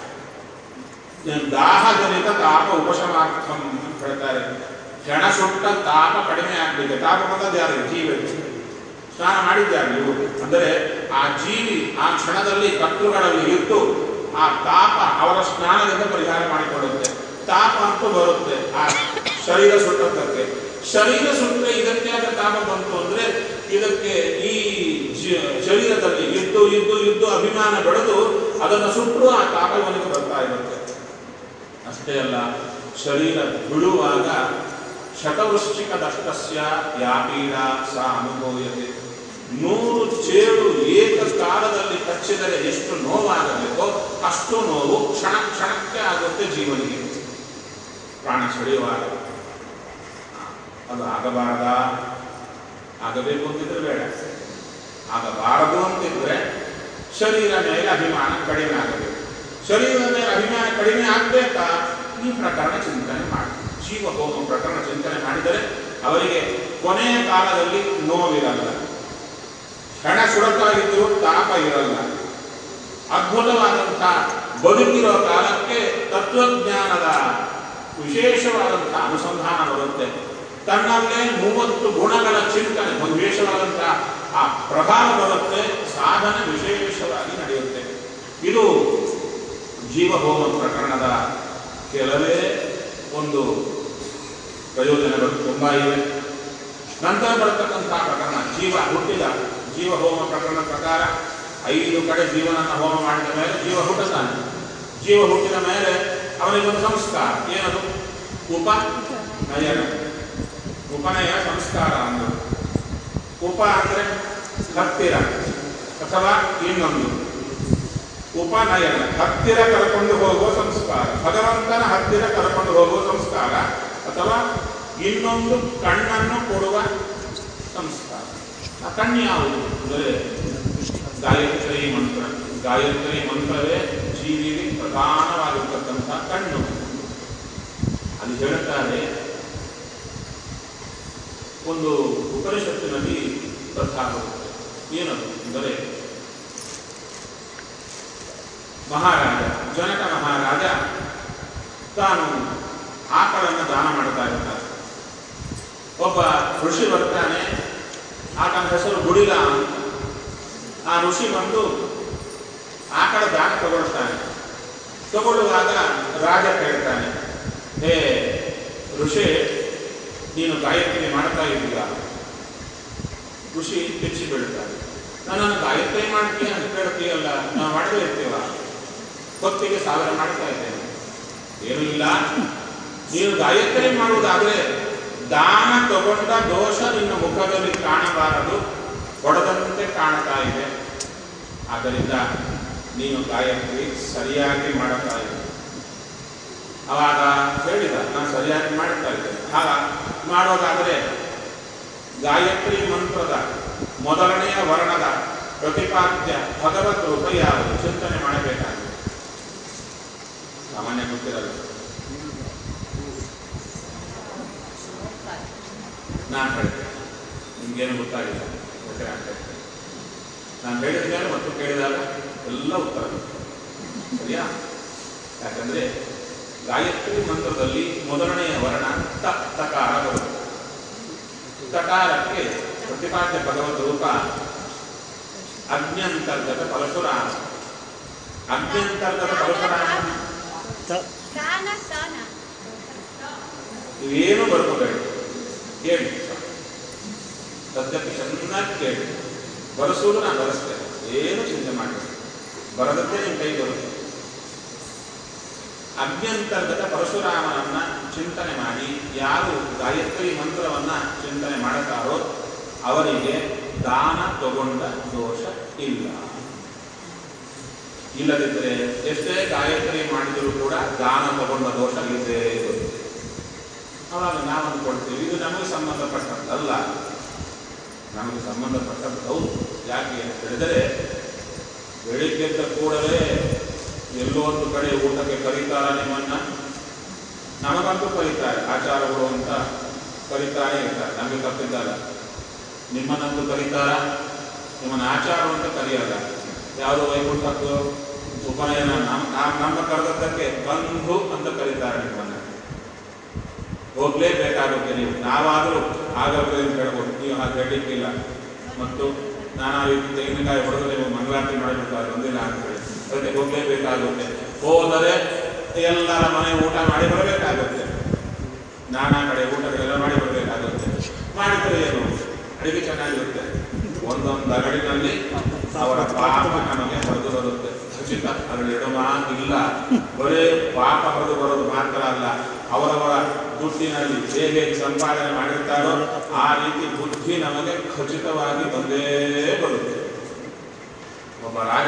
Speaker 1: ದಾಹಜನಿತ ತಾಪ ಉಪಶಮಾರ್ಥಂ ಅಂತ ಹೇಳ್ತಾರೆ ಹೆಣ ಸುಟ್ಟ ತಾಪ ಕಡಿಮೆ ಆಗ್ಲಿಕ್ಕೆ ತಾಪ ಬಂದದ್ದು ಯಾರು ಜೀವಿಗೆ ಸ್ನಾನ ಮಾಡಿದ್ದಾರೆ ನೀವು ಅಂದರೆ ಆ ಜೀವಿ ಆ ಕ್ಷಣದಲ್ಲಿ ಕತ್ತುಗಳಲ್ಲಿ ಇದ್ದು ಆ ತಾಪ ಅವರ ಸ್ನಾನದಿಂದ ಪರಿಹಾರ ಮಾಡಿಕೊಳ್ಳುತ್ತೆ ತಾಪ ಅಂತೂ ಬರುತ್ತೆ ಆ ಶರೀರ ಸುಟ್ಟದ್ದಕ್ಕೆ ಶರೀರ ಸುಟ್ಟರೆ ಇದಕ್ಕೆ ಯಾಕೆ ತಾಪ ಬಂತು ಅಂದ್ರೆ ಇದಕ್ಕೆ ಈ ಜ- ಶರೀರದಲ್ಲಿ ಇದ್ದು ಇದ್ದು ಇದ್ದು ಅಭಿಮಾನ ಬೆಳೆದು ಅದನ್ನು ಸುಟ್ಟರು ಆ ತಾಪ ಇವನಿಗೆ ಬರ್ತಾ ಇರುತ್ತೆ ಅಷ್ಟೇ ಅಲ್ಲ ಶರೀರ ಬಿಡುವಾಗ ಶತವೃಶ್ಚಿಕ ದಷ್ಟಸ್ಯ ಯಾಪೀಡ ಸಾ ಅನುಭವಿಯತೆ ನೂರು ಚೇಳು ಏಕಕಾಲದಲ್ಲಿ ಕಚ್ಚಿದರೆ ಎಷ್ಟು ನೋವಾಗಬೇಕೋ ಅಷ್ಟು ನೋವು ಕ್ಷಣ ಕ್ಷಣಕ್ಕೆ ಆಗುತ್ತೆ ಜೀವನಿಗೆ ಪ್ರಾಣ ಸೆಳೆಯುವಾಗ ಅದು ಆಗಬಾರದ ಆಗಬೇಕು ಅಂತಿದ್ರೆ ಬೇಡ ಆಗಬಾರದು ಅಂತಿದ್ರೆ ಶರೀರ ಮೇಲೆ ಅಭಿಮಾನ ಕಡಿಮೆ ಆಗಬೇಕು ಶರೀರದ ಮೇಲೆ ಅಭಿಮಾನ ಕಡಿಮೆ ಆಗಬೇಕಾ ಈ ಪ್ರಕರಣ ಚಿಂತನೆ ಮಾಡಿ ಜೀವ ಹೋಮ ಪ್ರಕರಣ ಚಿಂತನೆ ಮಾಡಿದರೆ ಅವರಿಗೆ ಕೊನೆಯ ಕಾಲದಲ್ಲಿ ನೋವಿರಲ್ಲ ಹೆಣ ಸುಡುತ್ತಾ ಇದ್ರೂ ತಾಪ ಇರಲ್ಲ ಅದ್ಭುತವಾದಂತಹ ಬದುಕಿರೋ ಕಾಲಕ್ಕೆ ತತ್ವಜ್ಞಾನದ ವಿಶೇಷವಾದಂತಹ ಅನುಸಂಧಾನ ಬರುತ್ತೆ ತನ್ನಲ್ಲೇ ಮೂವತ್ತು ಗುಣಗಳ ಚಿಂತನೆ ಒಂದು ವಿಶೇಷವಾದಂತಹ ಆ ಪ್ರಭಾವ ಬರುತ್ತೆ ಸಾಧನೆ ವಿಶೇಷವಾಗಿ ನಡೆಯುತ್ತೆ ಇದು ಜೀವಹೋಮ ಪ್ರಕರಣದ ಕೆಲವೇ ಒಂದು ಪ್ರಯೋಜನಗಳು ತುಂಬ ಇವೆ ನಂತರ ಬರತಕ್ಕಂತಹ ಪ್ರಕರಣ ಜೀವ ಹುಟ್ಟಿದ ಜೀವ ಹೋಮ ಪ್ರಕರಣ ಪ್ರಕಾರ ಐದು ಕಡೆ ಜೀವನನ್ನ ಹೋಮ ಮಾಡಿದ ಮೇಲೆ ಜೀವ ಹುಟ್ಟುತ್ತಾನೆ ಜೀವ ಹುಟ್ಟಿದ ಮೇಲೆ ಅವನಿಗೊಂದು ಸಂಸ್ಕಾರ ಏನದು ಉಪನಯನ ಉಪನಯ ಸಂಸ್ಕಾರ ಅಂದರು ಉಪ ಅಂದರೆ ಹತ್ತಿರ ಅಥವಾ ಇನ್ನೊಂದು ಉಪನಯನ ಹತ್ತಿರ ಕರ್ಕೊಂಡು ಹೋಗುವ ಸಂಸ್ಕಾರ ಭಗವಂತನ ಹತ್ತಿರ ಕರ್ಕೊಂಡು ಹೋಗುವ ಸಂಸ್ಕಾರ ಅಥವಾ ಇನ್ನೊಂದು ಕಣ್ಣನ್ನು ಕೊಡುವ ಸಂಸ್ಕಾರ ಆ ಕಣ್ಣು ಯಾವುದು ಅಂದರೆ ಗಾಯತ್ರಿ ಮಂತ್ರ ಗಾಯತ್ರಿ ಮಂತ್ರವೇ ಜೀವಿಗೆ ಪ್ರಧಾನವಾಗಿರ್ತಕ್ಕಂಥ ಕಣ್ಣು ಅಲ್ಲಿ ಹೇಳುತ್ತಾರೆ ಒಂದು ಉಪನಿಷತ್ತಿನಲ್ಲಿ ಪ್ರಧಾನ ಏನದು ಅಂದರೆ ಮಹಾರಾಜ ಜನಕ ಮಹಾರಾಜ ತಾನು ಆಕಳನ್ನು ದಾನ ಮಾಡ್ತಾ ಇರ್ತಾರೆ ಒಬ್ಬ ಋಷಿ ಬರ್ತಾನೆ ಆತನ ಹೆಸರು ಗುಡಿಲ ಅಂತ ಆ ಋಷಿ ಬಂದು ಆಕಳ ದಾನ ತಗೊಳ್ತಾನೆ ತಗೊಳ್ಳುವಾಗ ರಾಜ ಕೇಳ್ತಾನೆ ಹೇ ಋಷಿ ನೀನು ಗಾಯತ್ರಿ ಮಾಡ್ತಾ ಇದ್ದೀಯ ಋಷಿ ಹೆಚ್ಚಿ ಬೀಳ್ತಾನೆ ನನ್ನನ್ನು ಗಾಯತ್ರಿ ಮಾಡ್ತೀಯ ಅಂತ ಕೇಳ್ತೀಯಲ್ಲ ನಾವು ಮಾಡದೇ ಇರ್ತೀವ ಹೊತ್ತಿಗೆ ಸಾವಿರ ಮಾಡ್ತಾ ಇದ್ದೇನೆ ಏನೂ ಇಲ್ಲ ನೀನು ಗಾಯತ್ರಿ ಮಾಡುವುದಾದ್ರೆ ದಾನ ತಗೊಂಡ ದೋಷ ನಿನ್ನ ಮುಖದಲ್ಲಿ ಕಾಣಬಾರದು ಹೊಡೆದಂತೆ ಕಾಣ್ತಾ ಇದೆ ಆದ್ದರಿಂದ ನೀನು ಗಾಯತ್ರಿ ಸರಿಯಾಗಿ ಮಾಡುತ್ತಾ ಇದೆ ಅವಾಗ ಹೇಳಿದ ನಾನು ಸರಿಯಾಗಿ ಮಾಡ್ತಾ ಇದ್ದೇನೆ ಆಗ ಮಾಡೋದಾದರೆ ಗಾಯತ್ರಿ ಮಂತ್ರದ ಮೊದಲನೆಯ ವರ್ಣದ ಪ್ರತಿಪಾದ್ಯ ಭಗವತ್ ರೂಪ ಯಾವುದು ಚಿಂತನೆ ಮಾಡಬೇಕಾಗಿದೆ ಸಾಮಾನ್ಯ ಗೊತ್ತಿರಲ್ಲ ನಾನು ಹೇಳ್ತೇನೆ ನಿಮ್ಗೇನು ಗೊತ್ತಾಗಿಲ್ಲ ಬೇಕಾದ್ರೆ ಅಂತ ಹೇಳ್ತೇನೆ. ನಾನು ಹೇಳಿದ ಮೇಲೆ ಮತ್ತು ಕೇಳಿದಾಗ ಎಲ್ಲ ಉತ್ತರ ಸರಿಯಾ ಯಾಕಂದ್ರೆ ಗಾಯತ್ರಿ ಮಂತ್ರದಲ್ಲಿ ಮೊದಲನೆಯ ವರ್ಣ ತ ತಕಾರ ಬರುತ್ತೆ ತಕಾರಕ್ಕೆ ಪ್ರತಿಪಾದ್ಯ ಭಗವದ್ ರೂಪ ಅಜ್ಞಂತರ್ಗತ ಪರಶುರಾಮ ಅಜ್ಞಂತರ್ಗತ ಪರಶುರಾಮ
Speaker 2: ದಾನ ದಾನ
Speaker 1: ಇವೇನು ಬರ್ಕೋಬೇಡಿ ಕೇಳಿ ಸದ್ಯಕ್ಕೆ ಚೆನ್ನಾಗಿ ಕೇಳಿ ಬರೆಸೋದು ನಾನು ಬರೆಸ್ತೇನೆ ಏನು ಚಿಂತೆ ಮಾಡಿ ಬರದದ್ದೇ ನಿಮ್ಮ ಕೈ ಬರುತ್ತೆ ಅಭ್ಯಂತರ್ಗತ ಪರಶುರಾಮನನ್ನ ಚಿಂತನೆ ಮಾಡಿ ಯಾರು ಗಾಯತ್ರಿ ಮಂತ್ರವನ್ನ ಚಿಂತನೆ ಮಾಡುತ್ತಾರೋ ಅವರಿಗೆ ದಾನ ತಗೊಂಡ ದೋಷ ಇಲ್ಲ ಇಲ್ಲದಿದ್ದರೆ ಎಷ್ಟೇ ಗಾಯತ್ರಿ ಮಾಡಿದರೂ ಕೂಡ ದಾನ ತಗೊಂಡ ದೋಷ ಇದ್ದೇ ಇರುತ್ತೆ ಅವಾಗ ನಾವು ಅಂದ್ಕೊಳ್ತೀವಿ ಇದು ನಮಗೆ ಸಂಬಂಧಪಟ್ಟದ್ದಲ್ಲ ನಮಗೆ ಸಂಬಂಧಪಟ್ಟದ್ದು ಹೌದು ಯಾಕೆ ಅಂತ ಹೇಳಿದರೆ ಬೆಳಿಗ್ಗೆದ್ದ ಕೂಡಲೇ ಎಲ್ಲೋ ಒಂದು ಕಡೆ ಊಟಕ್ಕೆ ಕರೀತಾರ ನಿಮ್ಮನ್ನ ನಮಗಂತೂ ಕರೀತಾರೆ ಆಚಾರಗಳು ಅಂತ ಕರೀತಾನೆ ಇರ್ತಾರೆ ನಮಗೆ ತಪ್ಪಿದ್ದಲ್ಲ ನಿಮ್ಮನ್ನಂತೂ ಕರೀತಾರ ನಿಮ್ಮನ್ನ ಆಚಾರ ಅಂತ ಕರೆಯಲ್ಲ ಯಾವುದೋ ವೈಕುಂಠಕ್ಕೂ ಉಪನಯನ ನಮ್ಮ ನಮ್ಮ- ನಮ್ಮ ಕರೆದದ್ದಕ್ಕೆ ಬಂಧು ಅಂತ ಕರೀತಾರೆ ನಿಮ್ಮನ್ನ ಹೋಗ್ಲೇಬೇಕಾಗುತ್ತೆ ನೀವು ನಾವಾದರೂ ಆಗಬೇಕು ಅಂತ ಹೇಳ್ಬೋದು ನೀವು ಹಾಗೆ ಹೇಳಲಿಕ್ಕಿಲ್ಲ ಮತ್ತು ನಾನಾ ರೀತಿ ತೆಂಗಿನಕಾಯಿ ಹೊಡೆದು ನೀವು ಮಂಗಳಾರತಿ ಮಾಡಬೇಕಾದ್ರೆ ಒಂದಿಲ್ಲ ಅಂತ ಹೇಳಿ ಅದಕ್ಕೆ ಹೋಗ್ಲೇಬೇಕಾಗುತ್ತೆ ಹೋದರೆ ಎಲ್ಲರ ಮನೆ ಊಟ ಮಾಡಿ ಬರಬೇಕಾಗುತ್ತೆ ನಾನಾ ಕಡೆ ಊಟಗಳೆಲ್ಲ ಮಾಡಿ ಬರಬೇಕಾಗುತ್ತೆ ಮಾಡಿದರೆ ಏನು ಅಡಿಗೆ ಚೆನ್ನಾಗಿರುತ್ತೆ ಒಂದೊಂದು ಅಗಡಿನಲ್ಲಿ ಅವರ ಪಾಪ ನಮಗೆ ಹೊರದು ಬರುತ್ತೆ ಖಚಿತ ಅದರಲ್ಲಿ ಇಡೋ ಮಾತಿಲ್ಲ ಬರೇ ಪಾಪ ಹೊರದು ಬರೋದು ಮಾತ್ರ ಅಲ್ಲ ಅವರವರ ದುಡ್ಡಿನಲ್ಲಿ ಹೇಗೆ ಸಂಪಾದನೆ ಮಾಡಿರ್ತಾರೋ ಆ ರೀತಿ ಬುದ್ಧಿ ನಮಗೆ ಖಚಿತವಾಗಿ ಬಂದೇ ಬರುತ್ತೆ ಒಬ್ಬ ರಾಜ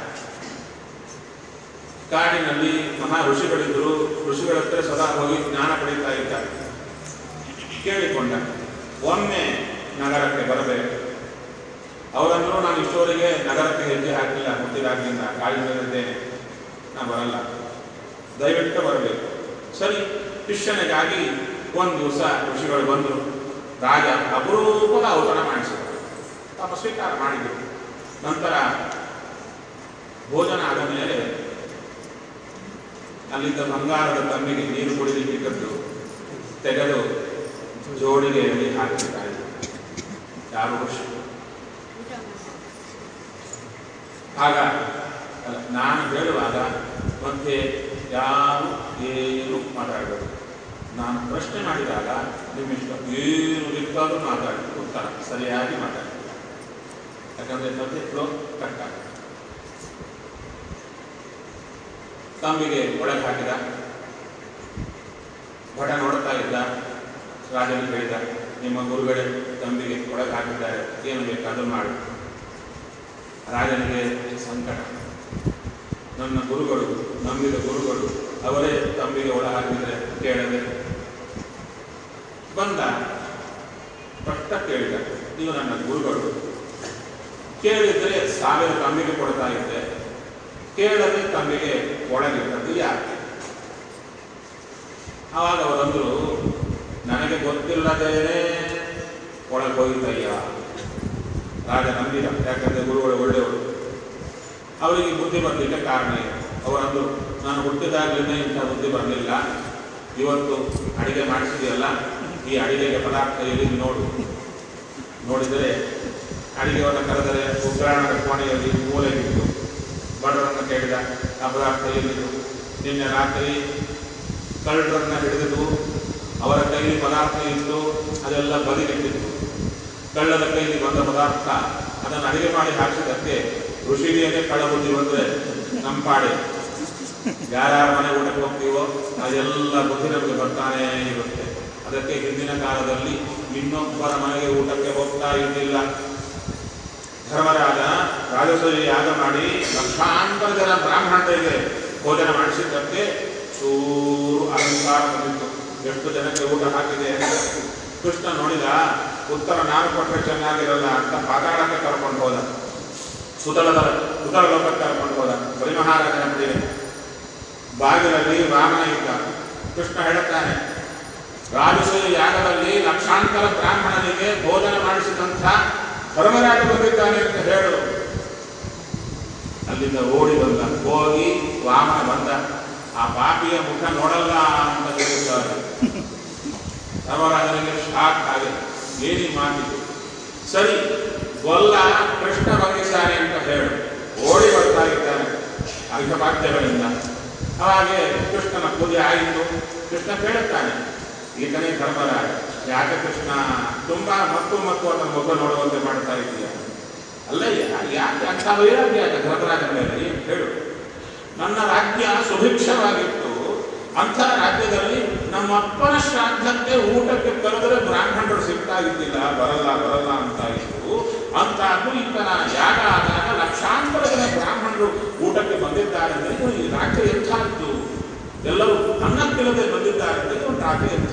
Speaker 1: ಕಾಡಿನಲ್ಲಿ ಮಹಾ ಋಷಿಗಳಿದ್ದರು ಋಷಿಗಳ ಹತ್ರ ಸದಾ ಹೋಗಿ ಜ್ಞಾನ ಪಡೀತಾ ಇದ್ದ ಕೇಳಿಕೊಂಡ ಒಮ್ಮೆ ನಗರಕ್ಕೆ ಬರಬೇಕು ಅವರಂದ್ರು ನಾನು ಇಷ್ಟೋರಿಗೆ ನಗರಕ್ಕೆ ಹೆಜ್ಜೆ ಹಾಕಿಲ್ಲ ಹುಟ್ಟಿದಾಗಿಂದ ಕಾಡಿನಲ್ಲಿದ್ದೇನೆ ನಾ ಬರಲ್ಲ ದಯವಿಟ್ಟು ಬರಬೇಕು ಸರಿ ಶಿಷ್ಯನಿಗಾಗಿ ಒಂದು ದಿವಸ ಋಷಿಗಳು ಬಂದರು ರಾಜ ಅಪರೂಪದ ಔತಣ ಮಾಡಿಸಿದರು ಪಾಪ ಸ್ವೀಕಾರ ಮಾಡಿದ್ರು ನಂತರ ಭೋಜನ ಆದ ಮೇಲೆ ಅಲ್ಲಿದ್ದ ಬಂಗಾರದ ತಮ್ಮಿಗೆ ನೀರು ಕುಡಿಲಿಕ್ಕಿದ್ದದ್ದು ತೆಗೆದು ಜೋಡಿಗೆ ಎಲ್ಲಿ ಹಾಕಿದ್ದಾರೆ ಯಾರು ಖುಷಿ
Speaker 2: ಊಟ ಮಾಡಿ
Speaker 1: ಆಗ ಅಲ್ಲ, ನಾನು ಹೇಳುವಾಗ ಮತ್ತೆ ಯಾರು ಏನು ಮಾತಾಡಬೇಕು ನಾನು ಪ್ರಶ್ನೆ ಮಾಡಿದಾಗ ನಿಮ್ಮಿಷ್ಟ ಏನು ಬೇಕಾದ್ರೂ ಮಾತಾಡಿ ಉತ್ತರ ಸರಿಯಾಗಿ ಮಾತಾಡಿ ಯಾಕಂದ್ರೆ ಮತ್ತೆ ಫ್ಲೋ ಕಟ್ ಆಗುತ್ತೆ ತಮ್ಮಿಗೆ ಒಳಗೆ ಹಾಕಿದ ಭಟ ನೋಡ್ತಾ ಇದ್ದ ರಾಜನು ಹೇಳಿದ ನಿಮ್ಮ ಗುರುಗಳೇ ತಂಬಿಗೆ ಒಳಗೆ ಹಾಕಿದ್ದಾರೆ ಏನು ಬೇಕಾದ್ರೂ ಮಾಡಿ ರಾಜನಿಗೆ ಸಂಕಟ ನನ್ನ ಗುರುಗಳು ನಂಬಿದ ಗುರುಗಳು ಅವರೇ ತಂಬಿಗೆ ಒಳ ಹಾಕಿದ್ರೆ ಕೇಳದೆ ಬಂದ ಪಟ್ಟ ಕೇಳಿದ ನೀವು ನನ್ನ ಗುರುಗಳು ಕೇಳಿದ್ರೆ ಸಾವಿರ ತಂಬಿಗೆ ಕೊಡ್ತಾ ಇದ್ದೆ ಕೇಳದೆ ತಂಬಿಗೆ ಒಳಗಿಟ್ಟದ್ದು ಯಾಕೆ ಆವಾಗ ಅವರಂದ್ರು ನನಗೆ ಗೊತ್ತಿಲ್ಲದೇನೆ ಒಳಗೆ ಹೋಗಿದ್ದಯ್ಯ ರಾಜ ನಂಬಿದ ಯಾಕಂದ್ರೆ ಗುರುಗಳು ಒಳ್ಳೆಯವರು ಅವರಿಗೆ ಬುದ್ಧಿ ಬರಲಿಕ್ಕೆ ಕಾರಣ ಇದೆ ಅವರಂದು ನಾನು ಹುಟ್ಟಿದಾಗಲೇ ಇಂಥ ಬುದ್ಧಿ ಬರಲಿಲ್ಲ ಇವತ್ತು ಅಡಿಗೆ ಮಾಡಿಸಿದೆಯಲ್ಲ ಈ ಅಡಿಗೆಗೆ ಪದಾರ್ಥ ಎಲ್ಲಿ ನೋಡು ನೋಡಿದರೆ ಅಡಿಗೆಯನ್ನು ಕರೆದರೆ ಉಗ್ರಾಣದ ಕೋಣೆಯಲ್ಲಿ ಮೂಲೆಗಿತ್ತು ಬಡವರನ್ನು ಕೇಳಿದ ಆ ಪದಾರ್ಥ ಎಲ್ಲಿದ್ದು ನಿನ್ನೆ ರಾತ್ರಿ ಕಳ್ಳರನ್ನ ಹಿಡಿದು ಅವರ ಕೈಲಿ ಪದಾರ್ಥ ಇತ್ತು ಅದೆಲ್ಲ ಬದಿಗಿಟ್ಟಿತ್ತು ಕಳ್ಳದ ಕೈಲಿ ಬಂದ ಪದಾರ್ಥ ಅದನ್ನು ಅಡಿಗೆ ಮಾಡಿ ಹಾಕಿದ್ದಕ್ಕೆ ಋಷಿಗೆ ಕಳ್ಳ ಬುದ್ಧಿ ಬಂದ್ರೆ ನಮ್ಮ ಪಾಡೆ ಯಾರ್ಯಾರ ಮನೆ ಊಟಕ್ಕೆ ಹೋಗ್ತೀವೋ ಅದೆಲ್ಲ ಬುದ್ಧಿ ನಮಗೆ ಬರ್ತಾನೇ ಇರುತ್ತೆ ಅದಕ್ಕೆ ಹಿಂದಿನ ಕಾಲದಲ್ಲಿ ಇನ್ನೊಬ್ಬರ ಮನೆಗೆ ಊಟಕ್ಕೆ ಹೋಗ್ತಾ ಇರಲಿಲ್ಲ ಧರ್ಮರಾಜ ರಾಜಸೂಯ ಯಾಗ ಮಾಡಿ ಲಕ್ಷಾಂತರ ಜನ ಬ್ರಾಹ್ಮಣರಿಗೆ ಭೋಜನ ಮಾಡಿಸಿದ್ದಕ್ಕೆ ಚೂರು ಅಲಂಕಾರ ಬಂದಿತ್ತು ಎಷ್ಟು ಜನಕ್ಕೆ ಊಟ ಹಾಕಿದೆ ಅಂತ ಕೃಷ್ಣ ನೋಡಿದ ಉತ್ತರ ನಾನು ಕೊಟ್ಟರೆ ಚೆನ್ನಾಗಿರಲ್ಲ ಅಂತ ಪಾತಾಳಕ್ಕೆ ಕರ್ಕೊಂಡು ಹೋದ ಸುತಳದ ಸುತಳ ಲೋಕಕ್ಕೆ ಕರ್ಕೊಂಡು ಹೋದ ಬಲಿ ಮಹಾರಾಜನ ಮನೆಗೆ ಬಾಗಿಲಲ್ಲಿ ವಾಮನ ಇದ್ದ ಕೃಷ್ಣ ಹೇಳುತ್ತಾನೆ ರಾಜಸೂಯ ಯಾಗದಲ್ಲಿ ಲಕ್ಷಾಂತರ ಬ್ರಾಹ್ಮಣನಿಗೆ ಭೋಜನ ಮಾಡಿಸಿದಂಥ ಧರ್ಮರಾಜ ಬಂದಿದ್ದಾನೆ ಅಂತ ಹೇಳು ಅಲ್ಲಿಂದ ಓಡಿ ಬಂದ ಹೋಗಿ ವಾಮನ ಬಂದ ಆ ಪಾಪಿಯ ಮುಖ ನೋಡಲ್ಲ ಅಂತ ಹೇಳಿದ್ದಾರೆ ಧರ್ಮರಾಜನಿಗೆ ಶಾಕ್ ಆಗಿದೆ ಏನಿ ಮಾತಿದು ಸರಿ ಗೊಲ್ಲ ಕೃಷ್ಣ ಬಂದಿದ್ದಾನೆ ಅಂತ ಹೇಳು ಓಡಿ ಬರ್ತಾ ಇದ್ದಾನೆ ಅರ್ಘಪಾದ್ಯಗಳಿಂದ ಅವಾಗೆ ಕೃಷ್ಣನ ಪೂಜೆ ಆಯಿತು ಕೃಷ್ಣ ಕೇಳುತ್ತಾನೆ ಈತನೇ ಧರ್ಮರಾಜ ಯಾಕೆ ಕೃಷ್ಣ ತುಂಬಾ ಮತ್ತು ಮತ್ತು ಅದರ ಮುಖ ನೋಡುವಂತೆ ಮಾಡ್ತಾ ಇದೆಯಾ ಅಲ್ಲಯ್ಯ ಯಾಕೆ ಅಂತ ವೈರಾಗ್ಯ ಯಾಕೆ ಧರ್ಮರಾಜನ ಮೇಲೆ ಏನು ಹೇಳು ನನ್ನ ರಾಜ್ಯ ಸುಭಿಕ್ಷವಾಗಿತ್ತು ಅಂಥ ರಾಜ್ಯದಲ್ಲಿ ನಮ್ಮ ಅಪ್ಪನ ಶ್ರಾದ್ದಕ್ಕೆ ಊಟಕ್ಕೆ ಕರೆದರೆ ಬ್ರಾಹ್ಮಣರು ಸಿಗ್ತಾ ಇದ್ದಿಲ್ಲ ಬರಲ್ಲ ಬರಲ್ಲ ಅಂತ ಇತ್ತು ಅಂತಾದ್ರೂ ಈತನ ಯಾಗ ಆದಾಗ ಲಕ್ಷಾಂತರ ಜನ ಬ್ರಾಹ್ಮಣರು ಊಟಕ್ಕೆ ಬಂದಿದ್ದಾರೆ ಅಂದರೆ ಇವ್ರು ಈ ರಾಜ್ಯ ಎಂಥದ್ದು ಎಲ್ಲರೂ ಅನ್ನಕ್ಕಿಲ್ಲದೆ ಬಂದಿದ್ದಾರೆ ಅಂದರೆ ಒಂದು ರಾಜ್ಯ ಎಂಥ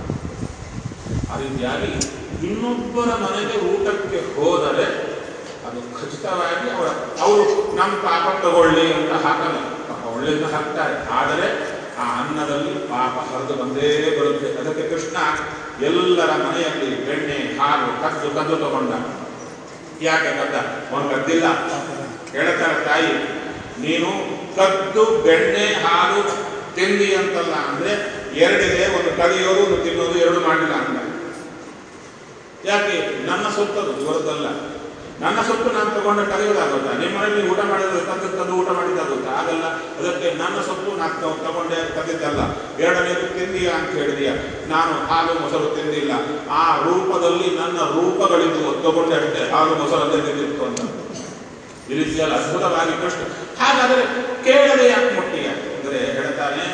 Speaker 1: ಆ ರೀತಿಯಾಗಿ ಇನ್ನೊಬ್ಬರ ಮನೆಗೆ ಊಟಕ್ಕೆ ಹೋದರೆ ಅದು ಖಚಿತವಾಗಿ ಅವರ ಅವರು ನಮ್ಮ ಪಾಪ ತಗೊಳ್ಳಿ ಅಂತ ಹಾಕಲ್ಲ ಪಾಪ ಒಳ್ಳೆಯದು ಹಾಕ್ತಾರೆ ಆದರೆ ಆ ಅನ್ನದಲ್ಲಿ ಪಾಪ ಹರಿದು ಬಂದೇ ಬರುತ್ತೆ ಅದಕ್ಕೆ ಕೃಷ್ಣ ಎಲ್ಲರ ಮನೆಯಲ್ಲಿ ಬೆಣ್ಣೆ ಹಾಲು ಕದ್ದು ಕದ್ದು ತಗೊಂಡ ಯಾಕೆ ಕದ್ದ ಅವನು ಕದ್ದಿಲ್ಲ ಹೇಳ್ತಾರೆ ತಾಯಿ ನೀನು ಕದ್ದು ಬೆಣ್ಣೆ ಹಾಲು ತಿಂದಿ ಅಂತಲ್ಲ ಅಂದ್ರೆ ಎರಡಿದೆ ಒಂದು ಕದಿಯೋದು ಒಂದು ತಿನ್ನೋದು ಎರಡು ಮಾಡಲಿಲ್ಲ ಅಂತ ಯಾಕೆ ನನ್ನ ಸೊತ್ತದು ಇವರದ್ದಲ್ಲ ನನ್ನ ಸೊತ್ತು ನಾನು ತಗೊಂಡು ಕರೆಯೋದಾಗುತ್ತಾ ನಿಮ್ಮ ಮನೆಯಲ್ಲಿ ಊಟ ಮಾಡಿದ್ರೆ ತಂದು ತಂದು ಊಟ ಮಾಡಿದ್ದಾಗುತ್ತಾ ಆಗಲ್ಲ ಅದಕ್ಕೆ ನನ್ನ ಸೊತ್ತು ನಾನು ತಗೊ- ತಗೊಂಡೆ ಕದ್ದಿದ್ದಲ್ಲ ಎರಡನೇದು ತಿಂದೀಯ ಅಂತ ಹೇಳಿದೀಯ ನಾನು ಹಾಲು ಮೊಸರು ತಿಂದಿಲ್ಲ ಆ ರೂಪದಲ್ಲಿ ನನ್ನ ರೂಪಗಳಿದ್ದು ತಗೊಂಡೆ ಅಷ್ಟೇ ಹಾಲು ಮೊಸರಲ್ಲೇ ತಿಂದಿತ್ತು ಅಂತ ಈ ರೀತಿಯಲ್ಲಿ ಅದ್ಭುತವಾಗಿ ಕೃಷ್ಣ ಹಾಗಾದರೆ ಕೇಳದೆ ಯಾಕೆ ಮುಟ್ಟಿಯ ಅಂದರೆ ಹೇಳ್ತಾನೆ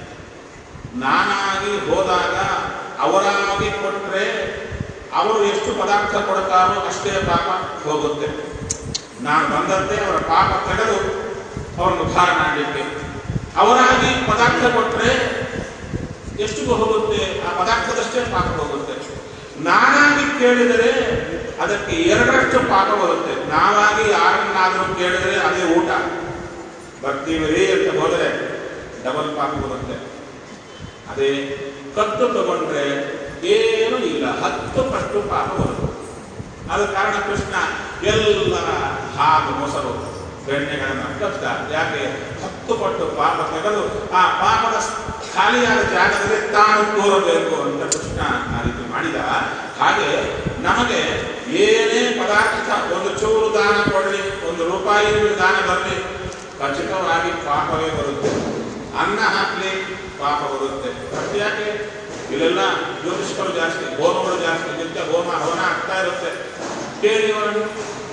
Speaker 1: ನಾನಾಗಿ ಹೋದಾಗ ಅವರಾಗಿ ಕೊಟ್ಟರೆ ಅವರು ಎಷ್ಟು ಪದಾರ್ಥ ಕೊಡ್ತಾರೋ ಅಷ್ಟೇ ಪಾಪ ಹೋಗುತ್ತೆ ನಾನು ಬಂದಂತೆ ಅವರ ಪಾಪ ತೆಗೆದು ಅವರನ್ನು ಉದ್ಧಾರ ಮಾಡಲಿಕ್ಕೆ ಅವರಾಗಿ ಪದಾರ್ಥ ಕೊಟ್ಟರೆ ಎಷ್ಟು ಹೋಗುತ್ತೆ ಆ ಪದಾರ್ಥದಷ್ಟೇ ಪಾಪ ಹೋಗುತ್ತೆ ನಾನಾಗಿ ಕೇಳಿದರೆ ಅದಕ್ಕೆ ಎರಡರಷ್ಟು ಪಾಪ ಬರುತ್ತೆ ನಾವಾಗಿ ಯಾರನ್ನಾದರೂ ಕೇಳಿದರೆ ಅದೇ ಊಟ ಬರ್ತೀವಿ ರೀ ಅಂತ ಹೋದರೆ ಡಬಲ್ ಪಾಪ ಬರುತ್ತೆ ಅದೇ ಕತ್ತು ತಗೊಂಡ್ರೆ ಏನೂ ಇಲ್ಲ ಹತ್ತು ಪಟ್ಟು ಪಾಪ ಬರುತ್ತೆ ಆದ ಕಾರಣ ಕೃಷ್ಣ ಎಲ್ಲ ಹಾಲು ಮೊಸರು ಬೆಣ್ಣೆಗಳನ್ನು ಕಷ್ಟ ಯಾಕೆ ಹತ್ತು ಪಟ್ಟು ಪಾಪ ತೆಗೆದು ಆ ಪಾಪದ ಖಾಲಿಯಾದ ಜಾಗದಲ್ಲಿ ತಾನು ತೋರಬೇಕು ಅಂತ ಕೃಷ್ಣ ಆ ರೀತಿ ಮಾಡಿದ ಹಾಗೆ ನಮಗೆ ಏನೇ ಪದಾರ್ಥ ಒಂದು ಚೂರು ದಾನ ಕೊಡಲಿ ಒಂದು ರೂಪಾಯಿ ದಾನ ಬರಲಿ ಖಚಿತವಾಗಿ ಪಾಪವೇ ಬರುತ್ತೆ ಅನ್ನ ಹಾಕಲಿ ಪಾಪ ಬರುತ್ತೆ ಮತ್ತೆ ಯಾಕೆ ಇಲ್ಲೆಲ್ಲ ಜ್ಯೋತಿಷ್ಕರು ಜಾಸ್ತಿ ಹೋಮಗಳು ಜಾಸ್ತಿ ನಿತ್ಯ ಹೋಮ ಹವನ ಆಗ್ತಾ ಇರುತ್ತೆ ಕೇಳಿ ಅವರನ್ನು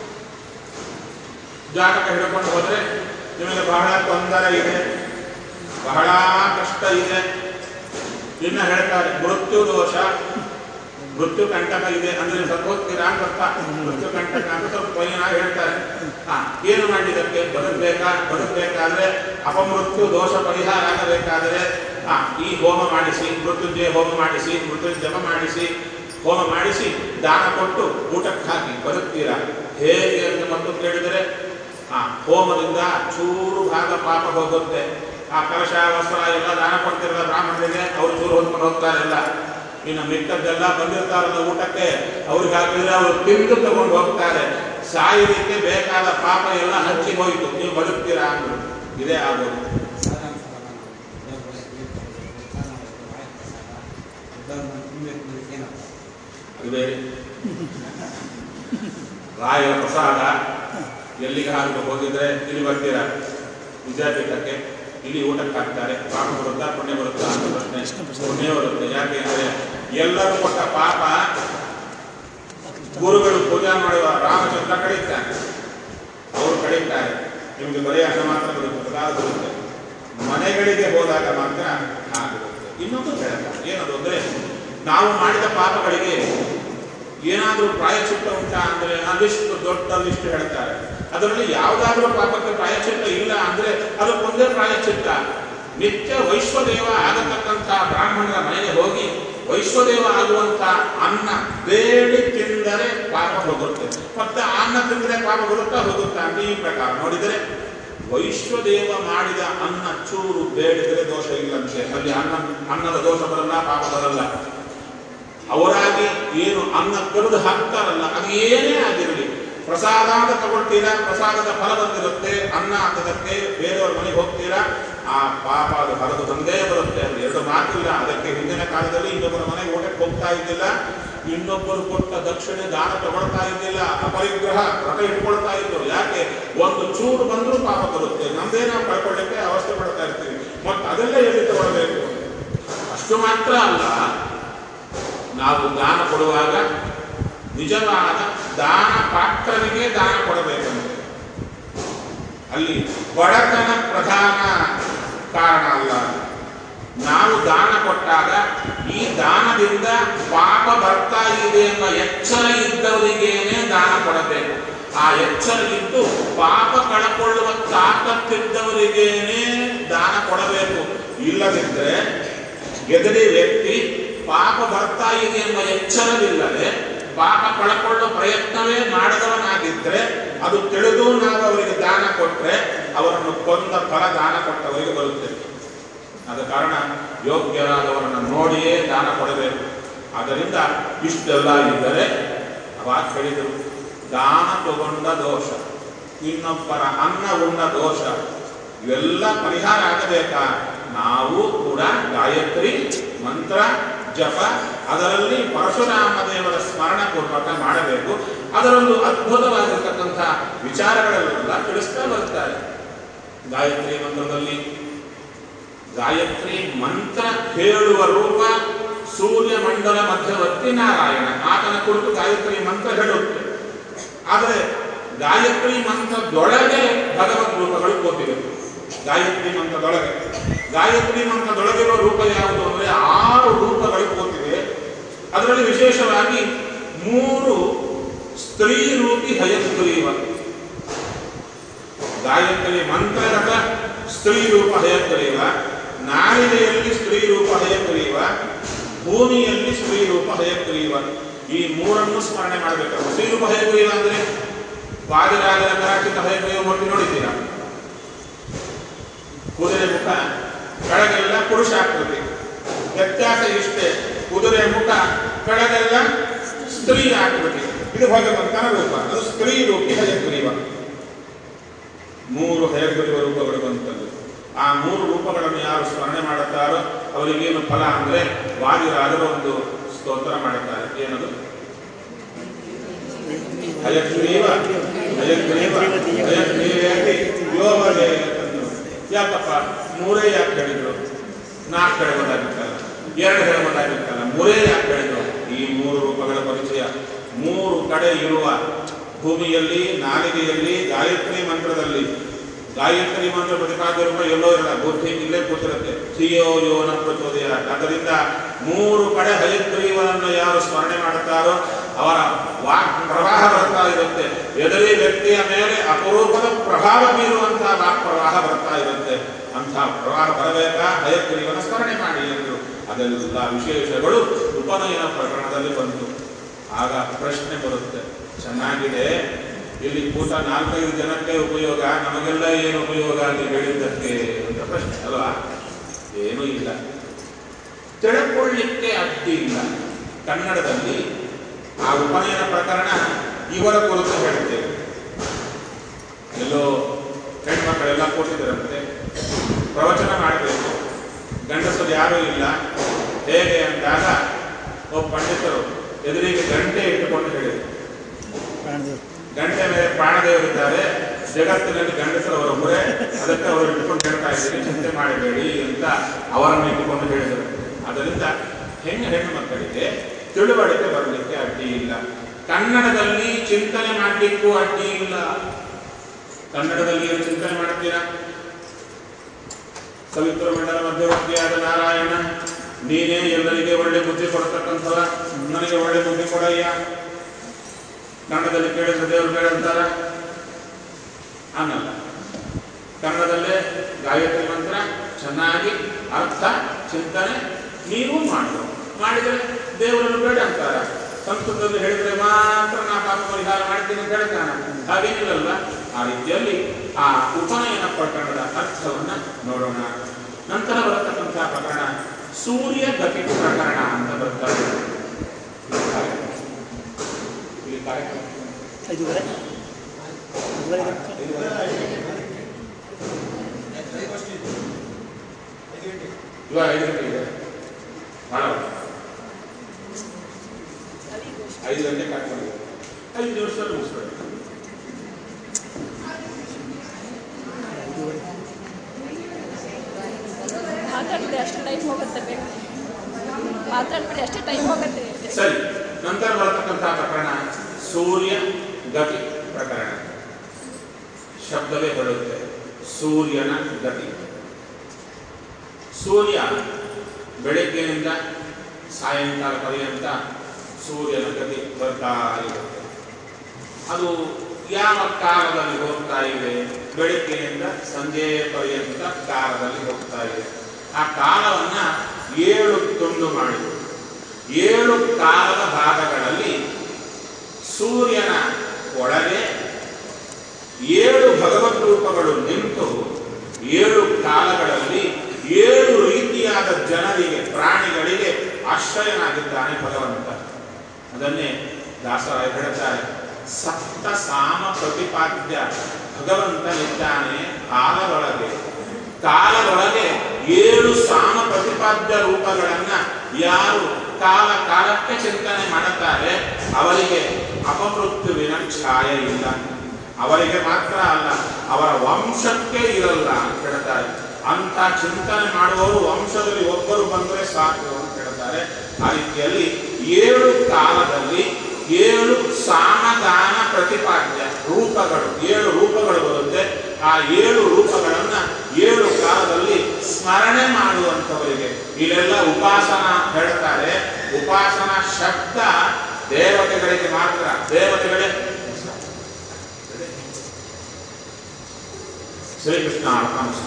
Speaker 1: ಜಾತಕ ಹಿಡ್ಕೊಂಡು ಹೋದ್ರೆ ನಿಮಗೆ ಬಹಳ ತೊಂದರೆ ಇದೆ ಬಹಳ ಕಷ್ಟ ಇದೆ ಇನ್ನ ಹೇಳ್ತಾರೆ ಮೃತ್ಯು ದೋಷ ಮೃತ್ಯು ಕಂಟಕ ಇದೆ ಅಂದ್ರೆ ಸ್ವಲ್ಪ ಹೋಗ್ತೀರಾ ಅಂತ ಅರ್ಥ. ಮೃತ್ಯು ಕಂಟಕ ಅಂತ ಸ್ವಲ್ಪ ಕೊನೆಯಾಗಿ ಹೇಳ್ತಾರೆ ಹಾ ಏನು ಮಾಡಿದಕ್ಕೆ ಬದುಕಬೇಕಾ ಬದುಕಬೇಕಾದ್ರೆ ಅಪಮೃತ್ಯು ದೋಷ ಪರಿಹಾರ ಆಗಬೇಕಾದರೆ ಹಾ ಈ ಹೋಮ ಮಾಡಿಸಿ ಮೃತ್ಯುಂಜಯ ಹೋಮ ಮಾಡಿಸಿ ಮೃತ್ಯುಂಜಯ ಜಪ ಮಾಡಿಸಿ ಹೋಮ ಮಾಡಿಸಿ ದಾನ ಕೊಟ್ಟು ಊಟಕ್ಕೆ ಹಾಕಿ ಬದುಕ್ತೀರಾ ಹೇಗೆ ಅಂತ ಮತ್ತು ಕೇಳಿದರೆ ಆ ಹೋಮದಿಂದ ಚೂರು ಭಾಗ ಪಾಪ ಹೋಗುತ್ತೆ ಆ ಕಲಶ ವಸ್ತ್ರ ಎಲ್ಲ ದಾನ ಕೊಡ್ತಿರಲ್ಲ ಬ್ರಾಹ್ಮಣರಿಗೆ ಅವ್ರು ಚೂರು ಹೊಂದ್ಕೊಂಡು ಹೋಗ್ತಾರೆಲ್ಲ ಇನ್ನು ಮಿಕ್ಕದ್ದೆಲ್ಲ ಬಂದಿರ್ತಾರಲ್ಲ ಊಟಕ್ಕೆ ಅವ್ರಿಗೆ ಹಾಕಿದ್ರೆ ಅವರು ತಿಂದು ತಗೊಂಡು ಹೋಗ್ತಾರೆ ಸಾಯಲಿಕ್ಕೆ ಬೇಕಾದ ಪಾಪ ಎಲ್ಲ ಹಚ್ಚಿ ಹೋಯಿತು ನೀವು ಬದುಕ್ತೀರಾ ಅಂದ್ರು ಇದೇ ಆಗೋದು ಅದು ಬೇರೆ ರಾಯರ ಪ್ರಸಾದ ಎಲ್ಲಿಗೆ ಹಾಕಿ ಹೋಗಿದ್ರೆ ಇಲ್ಲಿ ಬರ್ತೀರಾ ವಿದ್ಯಾಪೀಠಕ್ಕೆ ಇಲ್ಲಿ ಊಟಕ್ಕೆ ಹಾಕ್ತಾರೆ ಪಾಪ ಬರುತ್ತಾ ಪುಣ್ಯ ಬರುತ್ತಾ ಅಂತ ಪ್ರಶ್ನೆ ಪುಣ್ಯ ಬರುತ್ತೆ ಯಾಕೆ ಅಂದರೆ ಎಲ್ಲರೂ ಕೊಟ್ಟ ಪಾಪ ಗುರುಗಳು ಪೂಜಾ ಮಾಡುವ ರಾಮಚಂದ್ರ ಕಳೀತಾರೆ ಅವರು ಕಳೀತಾರೆ ನಿಮಗೆ ಬರೀ ಅನ್ನ ಮಾತ್ರ ಬರುತ್ತೆ ಪ್ರಸಾದ ಬರುತ್ತೆ ಮನೆಗಳಿಗೆ ಹೋದಾಗ ಮಾತ್ರ ಆಗುತ್ತೆ ಇನ್ನೊಂದು ಹೇಳ್ತಾರೆ ಏನದು ಅಂದ್ರೆ ನಾವು ಮಾಡಿದ ಪಾಪಗಳಿಗೆ ಏನಾದರೂ ಪ್ರಾಯಚಿತ್ತ ಉಂಟಾ ಅಂದ್ರೆ ಅದಿಷ್ಟು ದೊಡ್ಡ ಲಿಸ್ಟ್ ಹೇಳ್ತಾರೆ ಅದರಲ್ಲಿ ಯಾವುದಾದ್ರೂ ಪಾಪಕ್ಕೆ ಪ್ರಾಯಚಿತ್ತ ಇಲ್ಲ ಅಂದ್ರೆ ಅದಕ್ಕೊಂದೇ ಪ್ರಾಯಚಿತ್ತ ನಿತ್ಯ ವೈಶ್ವದೇವ ಆಗತಕ್ಕಂಥ ಬ್ರಾಹ್ಮಣರ ಮನೆಗೆ ಹೋಗಿ ವೈಶ್ವದೇವ ಆಗುವಂತ ಅನ್ನ ಬೇಡಿ ತಿಂದರೆ ಪಾಪ ಹೋಗುತ್ತೆ ಮತ್ತೆ ಆ ಅನ್ನ ತಿಂದರೆ ಪಾಪ ಬರುತ್ತಾ ಹೋಗುತ್ತಾ ಅಂತ ಈ ಪ್ರಕಾರ ನೋಡಿದರೆ ವೈಶ್ವದೇವ ಮಾಡಿದ ಅನ್ನ ಚೂರು ಬೇಡಿದರೆ ದೋಷ ಇಲ್ಲಂತೆ ಅಲ್ಲಿ ಅನ್ನ ಅನ್ನದ ದೋಷ ಬರಲ್ಲ ಪಾಪ ಬರಲ್ಲ ಅವರಾಗಿ ಏನು ಅನ್ನ ಕರೆದು ಹಾಕ್ತಾರಲ್ಲ ಅದು ಏನೇ ಆಗಿರಲಿ ಪ್ರಸಾದ ಅಂತ ತಗೊಳ್ತೀರಾ ಪ್ರಸಾದದ ಫಲ ಬಂದಿರುತ್ತೆ ಅನ್ನ ಅಂತದಕ್ಕೆ ಬೇರೆಯವ್ರ ಮನೆಗೆ ಹೋಗ್ತೀರಾ ಆ ಪಾಪ ಅದು ಹರಿದು ಬಂದೇ ಬರುತ್ತೆ ಅದು ಎರಡು ಮಾತಿಲ್ಲ ಅದಕ್ಕೆ ಹಿಂದಿನ ಕಾಲದಲ್ಲಿ ಇನ್ನೊಬ್ಬರ ಮನೆಗೆ ಊಟಕ್ಕೆ ಹೋಗ್ತಾ ಇದ್ದಿಲ್ಲ ಇನ್ನೊಬ್ಬರು ಕೊಟ್ಟ ದಕ್ಷಿಣೆ ದಾನ ತಗೊಳ್ತಾ ಇದ್ದಿಲ್ಲ ಅಪರಿಗ್ರಹ ವ್ರತ ಇಟ್ಕೊಳ್ತಾ ಇದ್ರು ಯಾಕೆ ಒಂದು ಚೂರು ಬಂದರೂ ಪಾಪ ಬರುತ್ತೆ ನಮ್ದೇ ನಾವು ಕಳ್ಕೊಳ್ಳಿಕ್ಕೆ ಅವಸ್ಥೆ ಪಡ್ತಾ ಇರ್ತೀವಿ ಮತ್ತೆ ಅದೆಲ್ಲ ಎಲ್ಲಿ ತಗೊಳ್ಬೇಕು ಅಷ್ಟು ಮಾತ್ರ ಅಲ್ಲ ನಾವು ದಾನ ಕೊಡುವಾಗ ನಿಜವಾದ ದಾನ ಪಾತ್ರನಿಗೆ ದಾನ ಕೊಡಬೇಕಂತೆ ಅಲ್ಲಿ ಬಡತನ ಪ್ರಧಾನ ಕಾರಣ ಅಲ್ಲ ನಾವು ದಾನ ಕೊಟ್ಟಾಗ ಈ ದಾನದಿಂದ ಪಾಪ ಬರ್ತಾ ಇದೆ ಎಂಬ ಎಚ್ಚರ ಇದ್ದವರಿಗೇನೆ ದಾನ ಕೊಡಬೇಕು ಆ ಎಚ್ಚರ ಇದ್ದು ಪಾಪ ಕಳಕೊಳ್ಳುವ ತಾಕತ್ತಿದ್ದವರಿಗೇನೆ ದಾನ ಕೊಡಬೇಕು ಇಲ್ಲದಿದ್ದರೆ ಎದುರಿ ವ್ಯಕ್ತಿ ಪಾಪ ಬರ್ತಾ ಇದೆ ಎಂಬ ಎಚ್ಚರವಿಲ್ಲದೆ ಪಾಪ ಕಳಕೊಳ್ಳೋ ಪ್ರಯತ್ನವೇ ಮಾಡದವನಾಗಿದ್ದರೆ ಅದು ತಿಳಿದು ನಾವು ಅವರಿಗೆ ದಾನ ಕೊಟ್ಟರೆ ಅವರನ್ನು ಕೊಂದ ಫಲ ದಾನ ಕೊಟ್ಟವರಿಗೆ ಬರುತ್ತೆ ಆದ ಕಾರಣ ಯೋಗ್ಯರಾದವರನ್ನು ನೋಡಿಯೇ ದಾನ ಕೊಡಬೇಕು ಆದ್ದರಿಂದ ಇಷ್ಟೆಲ್ಲ ಇದ್ದರೆ ಅವಾಗ ಹೇಳಿದರು ದಾನ ತಗೊಂಡ ದೋಷ ಇನ್ನೊಬ್ಬರ ಅನ್ನ ಉಂಡ ದೋಷ ಇವೆಲ್ಲ ಪರಿಹಾರ ಆಗಬೇಕಾ ನಾವು ಕೂಡ ಗಾಯತ್ರಿ ಮಂತ್ರ ಜಪ ಅದರಲ್ಲಿ ಪರಶುರಾಮ ದೇವರ ಸ್ಮರಣ ಪೂರ್ವಕ ಮಾಡಬೇಕು ಅದರಲ್ಲೂ ಅದ್ಭುತವಾಗಿರ್ತಕ್ಕಂಥ ವಿಚಾರಗಳೆಲ್ಲ ತಿಳಿಸ್ತಾ ಬರ್ತಾರೆ ಗಾಯತ್ರಿ ಮಂತ್ರದಲ್ಲಿ ಗಾಯತ್ರಿ ಮಂತ್ರ ಹೇಳುವ ರೂಪ ಸೂರ್ಯ ಮಂಡಲ ಮಧ್ಯವರ್ತಿ ನಾರಾಯಣ ಆತನ ಕುರಿತು ಗಾಯತ್ರಿ ಮಂತ್ರ ಹೇಳುತ್ತೆ ಆದರೆ ಗಾಯತ್ರಿ ಮಂತ್ರದೊಳಗೆ ಭಗವದ್ ರೂಪಗಳು ಕೂತಿವೆ ಗಾಯತ್ರಿ ಮಂತ್ರದೊಳಗೆ ಗಾಯತ್ರಿ ಮಂತ್ರದೊಳಗಿರುವ ರೂಪ ಯಾವುದು ಅಂದರೆ ಆರು ರೂಪಗಳು ಕೂತಿವೆ ಅದರಲ್ಲಿ ವಿಶೇಷವಾಗಿ ಮೂರು ಸ್ತ್ರೀ ರೂಪಿ ಹಯಗ್ರೀವ ಗಾಯತ್ರಿ ಮಂತ್ರಗತ ಸ್ತ್ರೀ ರೂಪ ಹಯಗ್ರೀವ ನಾಳಿಗೆಯಲ್ಲಿ ಸ್ತ್ರೀ ರೂಪ ಹಯಗ್ರೀವ ಭೂಮಿಯಲ್ಲಿ ಸ್ತ್ರೀ ರೂಪ ಹಯಗ್ರೀವ ಈ ಮೂರನ್ನು ಸ್ಮರಣೆ ಮಾಡಬೇಕು ಸ್ತ್ರೀ ರೂಪ ಹಯಗ್ರೀವ ಅಂದ್ರೆ ವಾದಿರಾಜರ ಕರಾಚಿತ ಹಯಗ್ರೀವ ಮೂರ್ತಿ ನೋಡಿದ್ದೀರಾ ಕುದುರೆ ಮುಖ ಕೆಳಗೆಲ್ಲ ಪುರುಷಾಕೃತಿ ವ್ಯತ್ಯಾಸ ಇಷ್ಟೇ ಕುದುರೆ ಮುಖ ಕೆಳಗೆಲ್ಲ ಸ್ತ್ರೀ ಆಕೃತಿ ಇದು ಭಗವಂತನ ರೂಪ ಅದು ಸ್ತ್ರೀ ರೂಪಿ ಹಯಗ್ರೀವ ಮೂರು ಹಯಗ್ರೀವ ರೂಪಗಳು ಬಂತದ್ದು ಆ ಮೂರು ರೂಪಗಳನ್ನು ಯಾರು ಸ್ಮರಣೆ ಮಾಡುತ್ತಾರೋ ಅವರಿಗೇನು ಫಲ ಅಂದ್ರೆ ವಾದಿರಾಜರ ಒಂದು ಸ್ತೋತ್ರ ಮಾಡುತ್ತಾರೆ ಏನದು ಹಯಗ್ರೀವ ಹಯಗ್ರೀವ ಹಯಗ್ರೀವೇತಿ ಯೋಗವೇ ಅಂತಂದ್ರು. ಯಾಕಪ್ಪ ಮೂರೇ ಯಾಕೆ ಹೇಳಿದ್ರು ನಾಲ್ಕು ಕಡೆ ಬಂದಾಗಿರ್ತಲ್ಲ ಎರಡು ಕಡೆ ಬಂದಾಗಿರ್ತಲ್ಲ ಮೂರೇ ಯಾಕೆ ಹೇಳಿದ್ರು ಈ ಮೂರು ರೂಪಗಳ ಪರಿಚಯ ಮೂರು ಕಡೆ ಇರುವ ಭೂಮಿಯಲ್ಲಿ ನಾಲಿಗೆಯಲ್ಲಿ ಗಾಯತ್ರಿ ಮಂತ್ರದಲ್ಲಿ ಗಾಯತ್ರಿ ಮಂತ್ರ ಪ್ರತಿಪಾದ್ಯ ರೂಪ ಎಲ್ಲೋ ಇರಲ್ಲ ಬುದ್ಧಿ ಇಲ್ಲೇ ಕೂತಿರುತ್ತೆ ಸಿಯೋ ಯೋನ ಪ್ರಚೋದಯ ಆದ್ದರಿಂದ ಮೂರು ಕಡೆ ಹಯಗ್ರೀವನನ್ನು ಯಾರು ಸ್ಮರಣೆ ಮಾಡುತ್ತಾರೋ ಅವರ ವಾಕ್ ಪ್ರವಾಹ ಬರ್ತಾ ಇರುತ್ತೆ ಎದುರಿ ವ್ಯಕ್ತಿಯ ಮೇಲೆ ಅಪರೂಪದ ಪ್ರಭಾವ ಬೀರುವಂತಹ ವಾಕ್ ಪ್ರವಾಹ ಬರ್ತಾ ಇರುತ್ತೆ ಅಂತಹ ಪ್ರವಾಹ ಬರಬೇಕಾ ಹಯಗ್ರೀವನ ಸ್ಮರಣೆ ಮಾಡಿ ಎಂದರು ಅದೆಲ್ಲ ವಿಶೇಷಗಳು ಉಪನಯನ ಪ್ರಕರಣದಲ್ಲಿ ಬಂತು ಆಗ ಪ್ರಶ್ನೆ ಬರುತ್ತೆ ಚೆನ್ನಾಗಿದೆ ಇಲ್ಲಿ ಕೂತ ನಾಲ್ಕೈದು ಜನಕ್ಕೆ ಉಪಯೋಗ ನಮಗೆಲ್ಲ ಏನು ಉಪಯೋಗ ಅಂತ ಹೇಳಿದ್ದಕ್ಕೆ ಅಂತ ಪ್ರಶ್ನೆ ಅಲ್ವಾ ಏನೂ ಇಲ್ಲ ತಿಳ್ಕೊಳ್ಳಿಕ್ಕೆ ಅಡ್ಡಿ ಇಲ್ಲ ಕನ್ನಡದಲ್ಲಿ ಆ ಉಪನಯನ ಪ್ರಕರಣ ಇವರ ಕುರಿತು ಹೇಳ್ತೇವೆ ಎಲ್ಲೋ ಹೆಣ್ಮಕ್ಕಳೆಲ್ಲ ಕೂತಿದ್ದರಂತೆ ಪ್ರವಚನ ಮಾಡಬೇಕು ಗಂಡಸರು ಯಾರೂ ಇಲ್ಲ ಹೇಗೆ ಅಂದಾಗ ಒಬ್ಬ ಪಂಡಿತರು ಎದುರಿಗೆ ಗಂಟೆ ಇಟ್ಟುಕೊಂಡು ಹೇಳಿದರು ಗಂಟೆ ಮೇಲೆ ಪ್ರಾಣದೇವರಿದ್ದಾರೆ ಜಗತ್ತಿನಲ್ಲಿ ಗಂಡಸರು ಅವರೊಬ್ಬರೇ ಅದಕ್ಕೆ ಅವರು ಇಟ್ಕೊಂಡು ಹೇಳ್ತಾ ಇದ್ದೀನಿ ಚಿಂತೆ ಮಾಡಬೇಡಿ ಅಂತ ಅವರನ್ನು ಇಟ್ಟುಕೊಂಡು ಹೇಳಿದರು ಅದರಿಂದ ಹೆಣ್ಣು ಹೆಣ್ಣು ಮಕ್ಕಳಿಗೆ ತಿಳುವಳಿಕೆ ಬರಲಿಕ್ಕೆ ಅಡ್ಡಿ ಇಲ್ಲ ಕನ್ನಡದಲ್ಲಿ ಚಿಂತನೆ ಮಾಡಲಿಕ್ಕೂ ಅಡ್ಡಿ ಇಲ್ಲ ಕನ್ನಡದಲ್ಲಿ ಏನು ಚಿಂತನೆ ಮಾಡ್ತೀರಾ ಸವಿತ್ರ ಮಂಡಲ ಮಧ್ಯವರ್ತಿಯಾದ ನಾರಾಯಣ ನೀನೇ ಎಲ್ಲರಿಗೆ ಒಳ್ಳೆ ಬುದ್ಧಿ ಕೊಡ್ತಕ್ಕಂಥವ ನನಗೆ ಒಳ್ಳೆ ಬುದ್ಧಿ ಕೊಡಯ್ಯ ಕನ್ನಡದಲ್ಲಿ ಕೇಳಿದ್ರೆ ದೇವರು ಬೇಡಂತಾರ ಅನ್ನಲ್ಲ ಕನ್ನಡದಲ್ಲೇ ಗಾಯತ್ರಿ ಮಂತ್ರ ಚೆನ್ನಾಗಿ ಅರ್ಥ ಚಿಂತನೆ ನೀವು ಮಾಡು ಮಾಡಿದರೆ ದೇವರನ್ನು ಬೇಡ ಅಂತಾರ ಸಂಸ್ಕೃತದಲ್ಲಿ ಹೇಳಿದ್ರೆ ಮಾತ್ರ ನಾ ಪಾಪ ಪರಿಹಾರ ಮಾಡ್ತೀನಿ ಅಂತ ಹೇಳ್ತಾನ ಹಾಗೇನಿಲ್ಲಲ್ವ ಆ ರೀತಿಯಲ್ಲಿ ಆ ಉಪನಯನ ಪ್ರಕರಣದ ಅರ್ಥವನ್ನ ನೋಡೋಣ ನಂತರ ಬರತಕ್ಕಂತಹ ಪ್ರಕರಣ ಸೂರ್ಯ ಗತಿ ಪ್ರಕರಣ ಅಂತ ಬರ್ತಾರೆ ಇಲ್ಲಿ ಕಾರ್ಯಕ್ರಮ
Speaker 4: ಐದೂವರೆ ಐದೂವರೆ
Speaker 1: ಇವಾಗ ಐದು ಗಂಟೆ ಇದೆ ಭಾಳ ಐದು ಗಂಟೆ ಕಾರ್ಯಕ್ರಮ ಐದು ನಿಮಿಷದಲ್ಲಿ ಮುಗಿಸ್ಬೇಡಿ
Speaker 4: ಐದೂವರೆ
Speaker 2: ಮಾತಾಡ್ಬಿಡಿ ಅಷ್ಟು ಟೈಮ್ ಹೋಗುತ್ತೆ ಬೇಗ ಮಾತಾಡ್ಬಿಡಿ ಅಷ್ಟೇ ಟೈಮ್ ಹೋಗುತ್ತೆ
Speaker 1: ಸರಿ ನಂತರ ಬರತಕ್ಕಂತಹ ಪ್ರಕರಣ ಸೂರ್ಯ ಗತಿ ಪ್ರಕರಣ ಶಬ್ದವೇ ಹೇಳುತ್ತೆ ಸೂರ್ಯನ ಗತಿ ಸೂರ್ಯ ಬೆಳಗ್ಗೆಯಿಂದ ಸಾಯಂಕಾಲ ಪರ್ಯಂತ ಸೂರ್ಯನ ಗತಿ ಬರ್ತಾ ಇರುತ್ತೆ ಅದು ಯಾವ ಕಾಲದಲ್ಲಿ ಹೋಗ್ತಾ ಇದೆ ಬೆಳಗ್ಗೆಯಿಂದ ಸಂಜೆ ಪರ್ಯಂತ ಕಾಲದಲ್ಲಿ ಹೋಗ್ತಾ ಇದೆ ಆ ಕಾಲವನ್ನ ಏಳು ತುಂಡು ಮಾಡಿದ್ರು ಏಳು ಕಾಲದ ಭಾಗಗಳಲ್ಲಿ ಸೂರ್ಯನ ಒಳಗೆ ಏಳು ಭಗವದ್ ರೂಪಗಳು ನಿಂತು ಏಳು ಕಾಲಗಳಲ್ಲಿ ಏಳು ರೀತಿಯಾದ ಜನರಿಗೆ ಪ್ರಾಣಿಗಳಿಗೆ ಆಶ್ರಯನಾಗಿದ್ದಾನೆ ಭಗವಂತ ಅದನ್ನೇ ದಾಸರಾಯ ಹೇಳ್ತಾರೆ ಸಪ್ತ ಸಾಮ ಪ್ರತಿಪಾದ್ಯ ಭಗವಂತನಿದ್ದಾನೆ ಕಾಲದೊಳಗೆ ಕಾಲದೊಳಗೆ ಏಳು ಸಾಮ ಪ್ರತಿಪಾದ್ಯ ರೂಪಗಳನ್ನ ಯಾರು ಕಾಲ ಕಾಲಕ್ಕೆ ಚಿಂತನೆ ಮಾಡುತ್ತಾರೆ ಅವರಿಗೆ ಅಪಮೃತ್ಯುವಿನ ಛಾಯೆ ಇಲ್ಲ ಅವರಿಗೆ ಮಾತ್ರ ಅಲ್ಲ ಅವರ ವಂಶಕ್ಕೆ ಇರಲ್ಲ ಅಂತ ಹೇಳ್ತಾರೆ ಅಂತ ಚಿಂತನೆ ಮಾಡುವವರು ವಂಶದಲ್ಲಿ ಒಬ್ಬರು ಬಂದರೆ ಸಾಕು ಅಂತ ಹೇಳ್ತಾರೆ ಆ ರೀತಿಯಲ್ಲಿ ಏಳು ಕಾಲದಲ್ಲಿ ಏಳು ಸಾಮಗಾನ ಪ್ರತಿಪಾದ್ಯ ರೂಪಗಳು ಏಳು ರೂಪಗಳು ಬರುತ್ತೆ ಆ ಏಳು ರೂಪಗಳನ್ನ ಏಳು ಕಾಲದಲ್ಲಿ ಸ್ಮರಣೆ ಮಾಡುವಂಥವರಿಗೆ ಇಲ್ಲೆಲ್ಲ ಉಪಾಸನ ಅಂತ ಹೇಳ್ತಾರೆ ಉಪಾಸನ ಶಬ್ದ ದೇವತೆಗಳಿಗೆ ಮಾತ್ರ ದೇವತೆಗಳೇ ಶ್ರೀಕೃಷ್ಣ ಅರ್ಪಣಿಸ್ತಾರೆ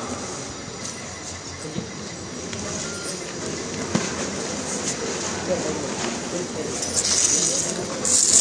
Speaker 4: ಐದೂವರೆ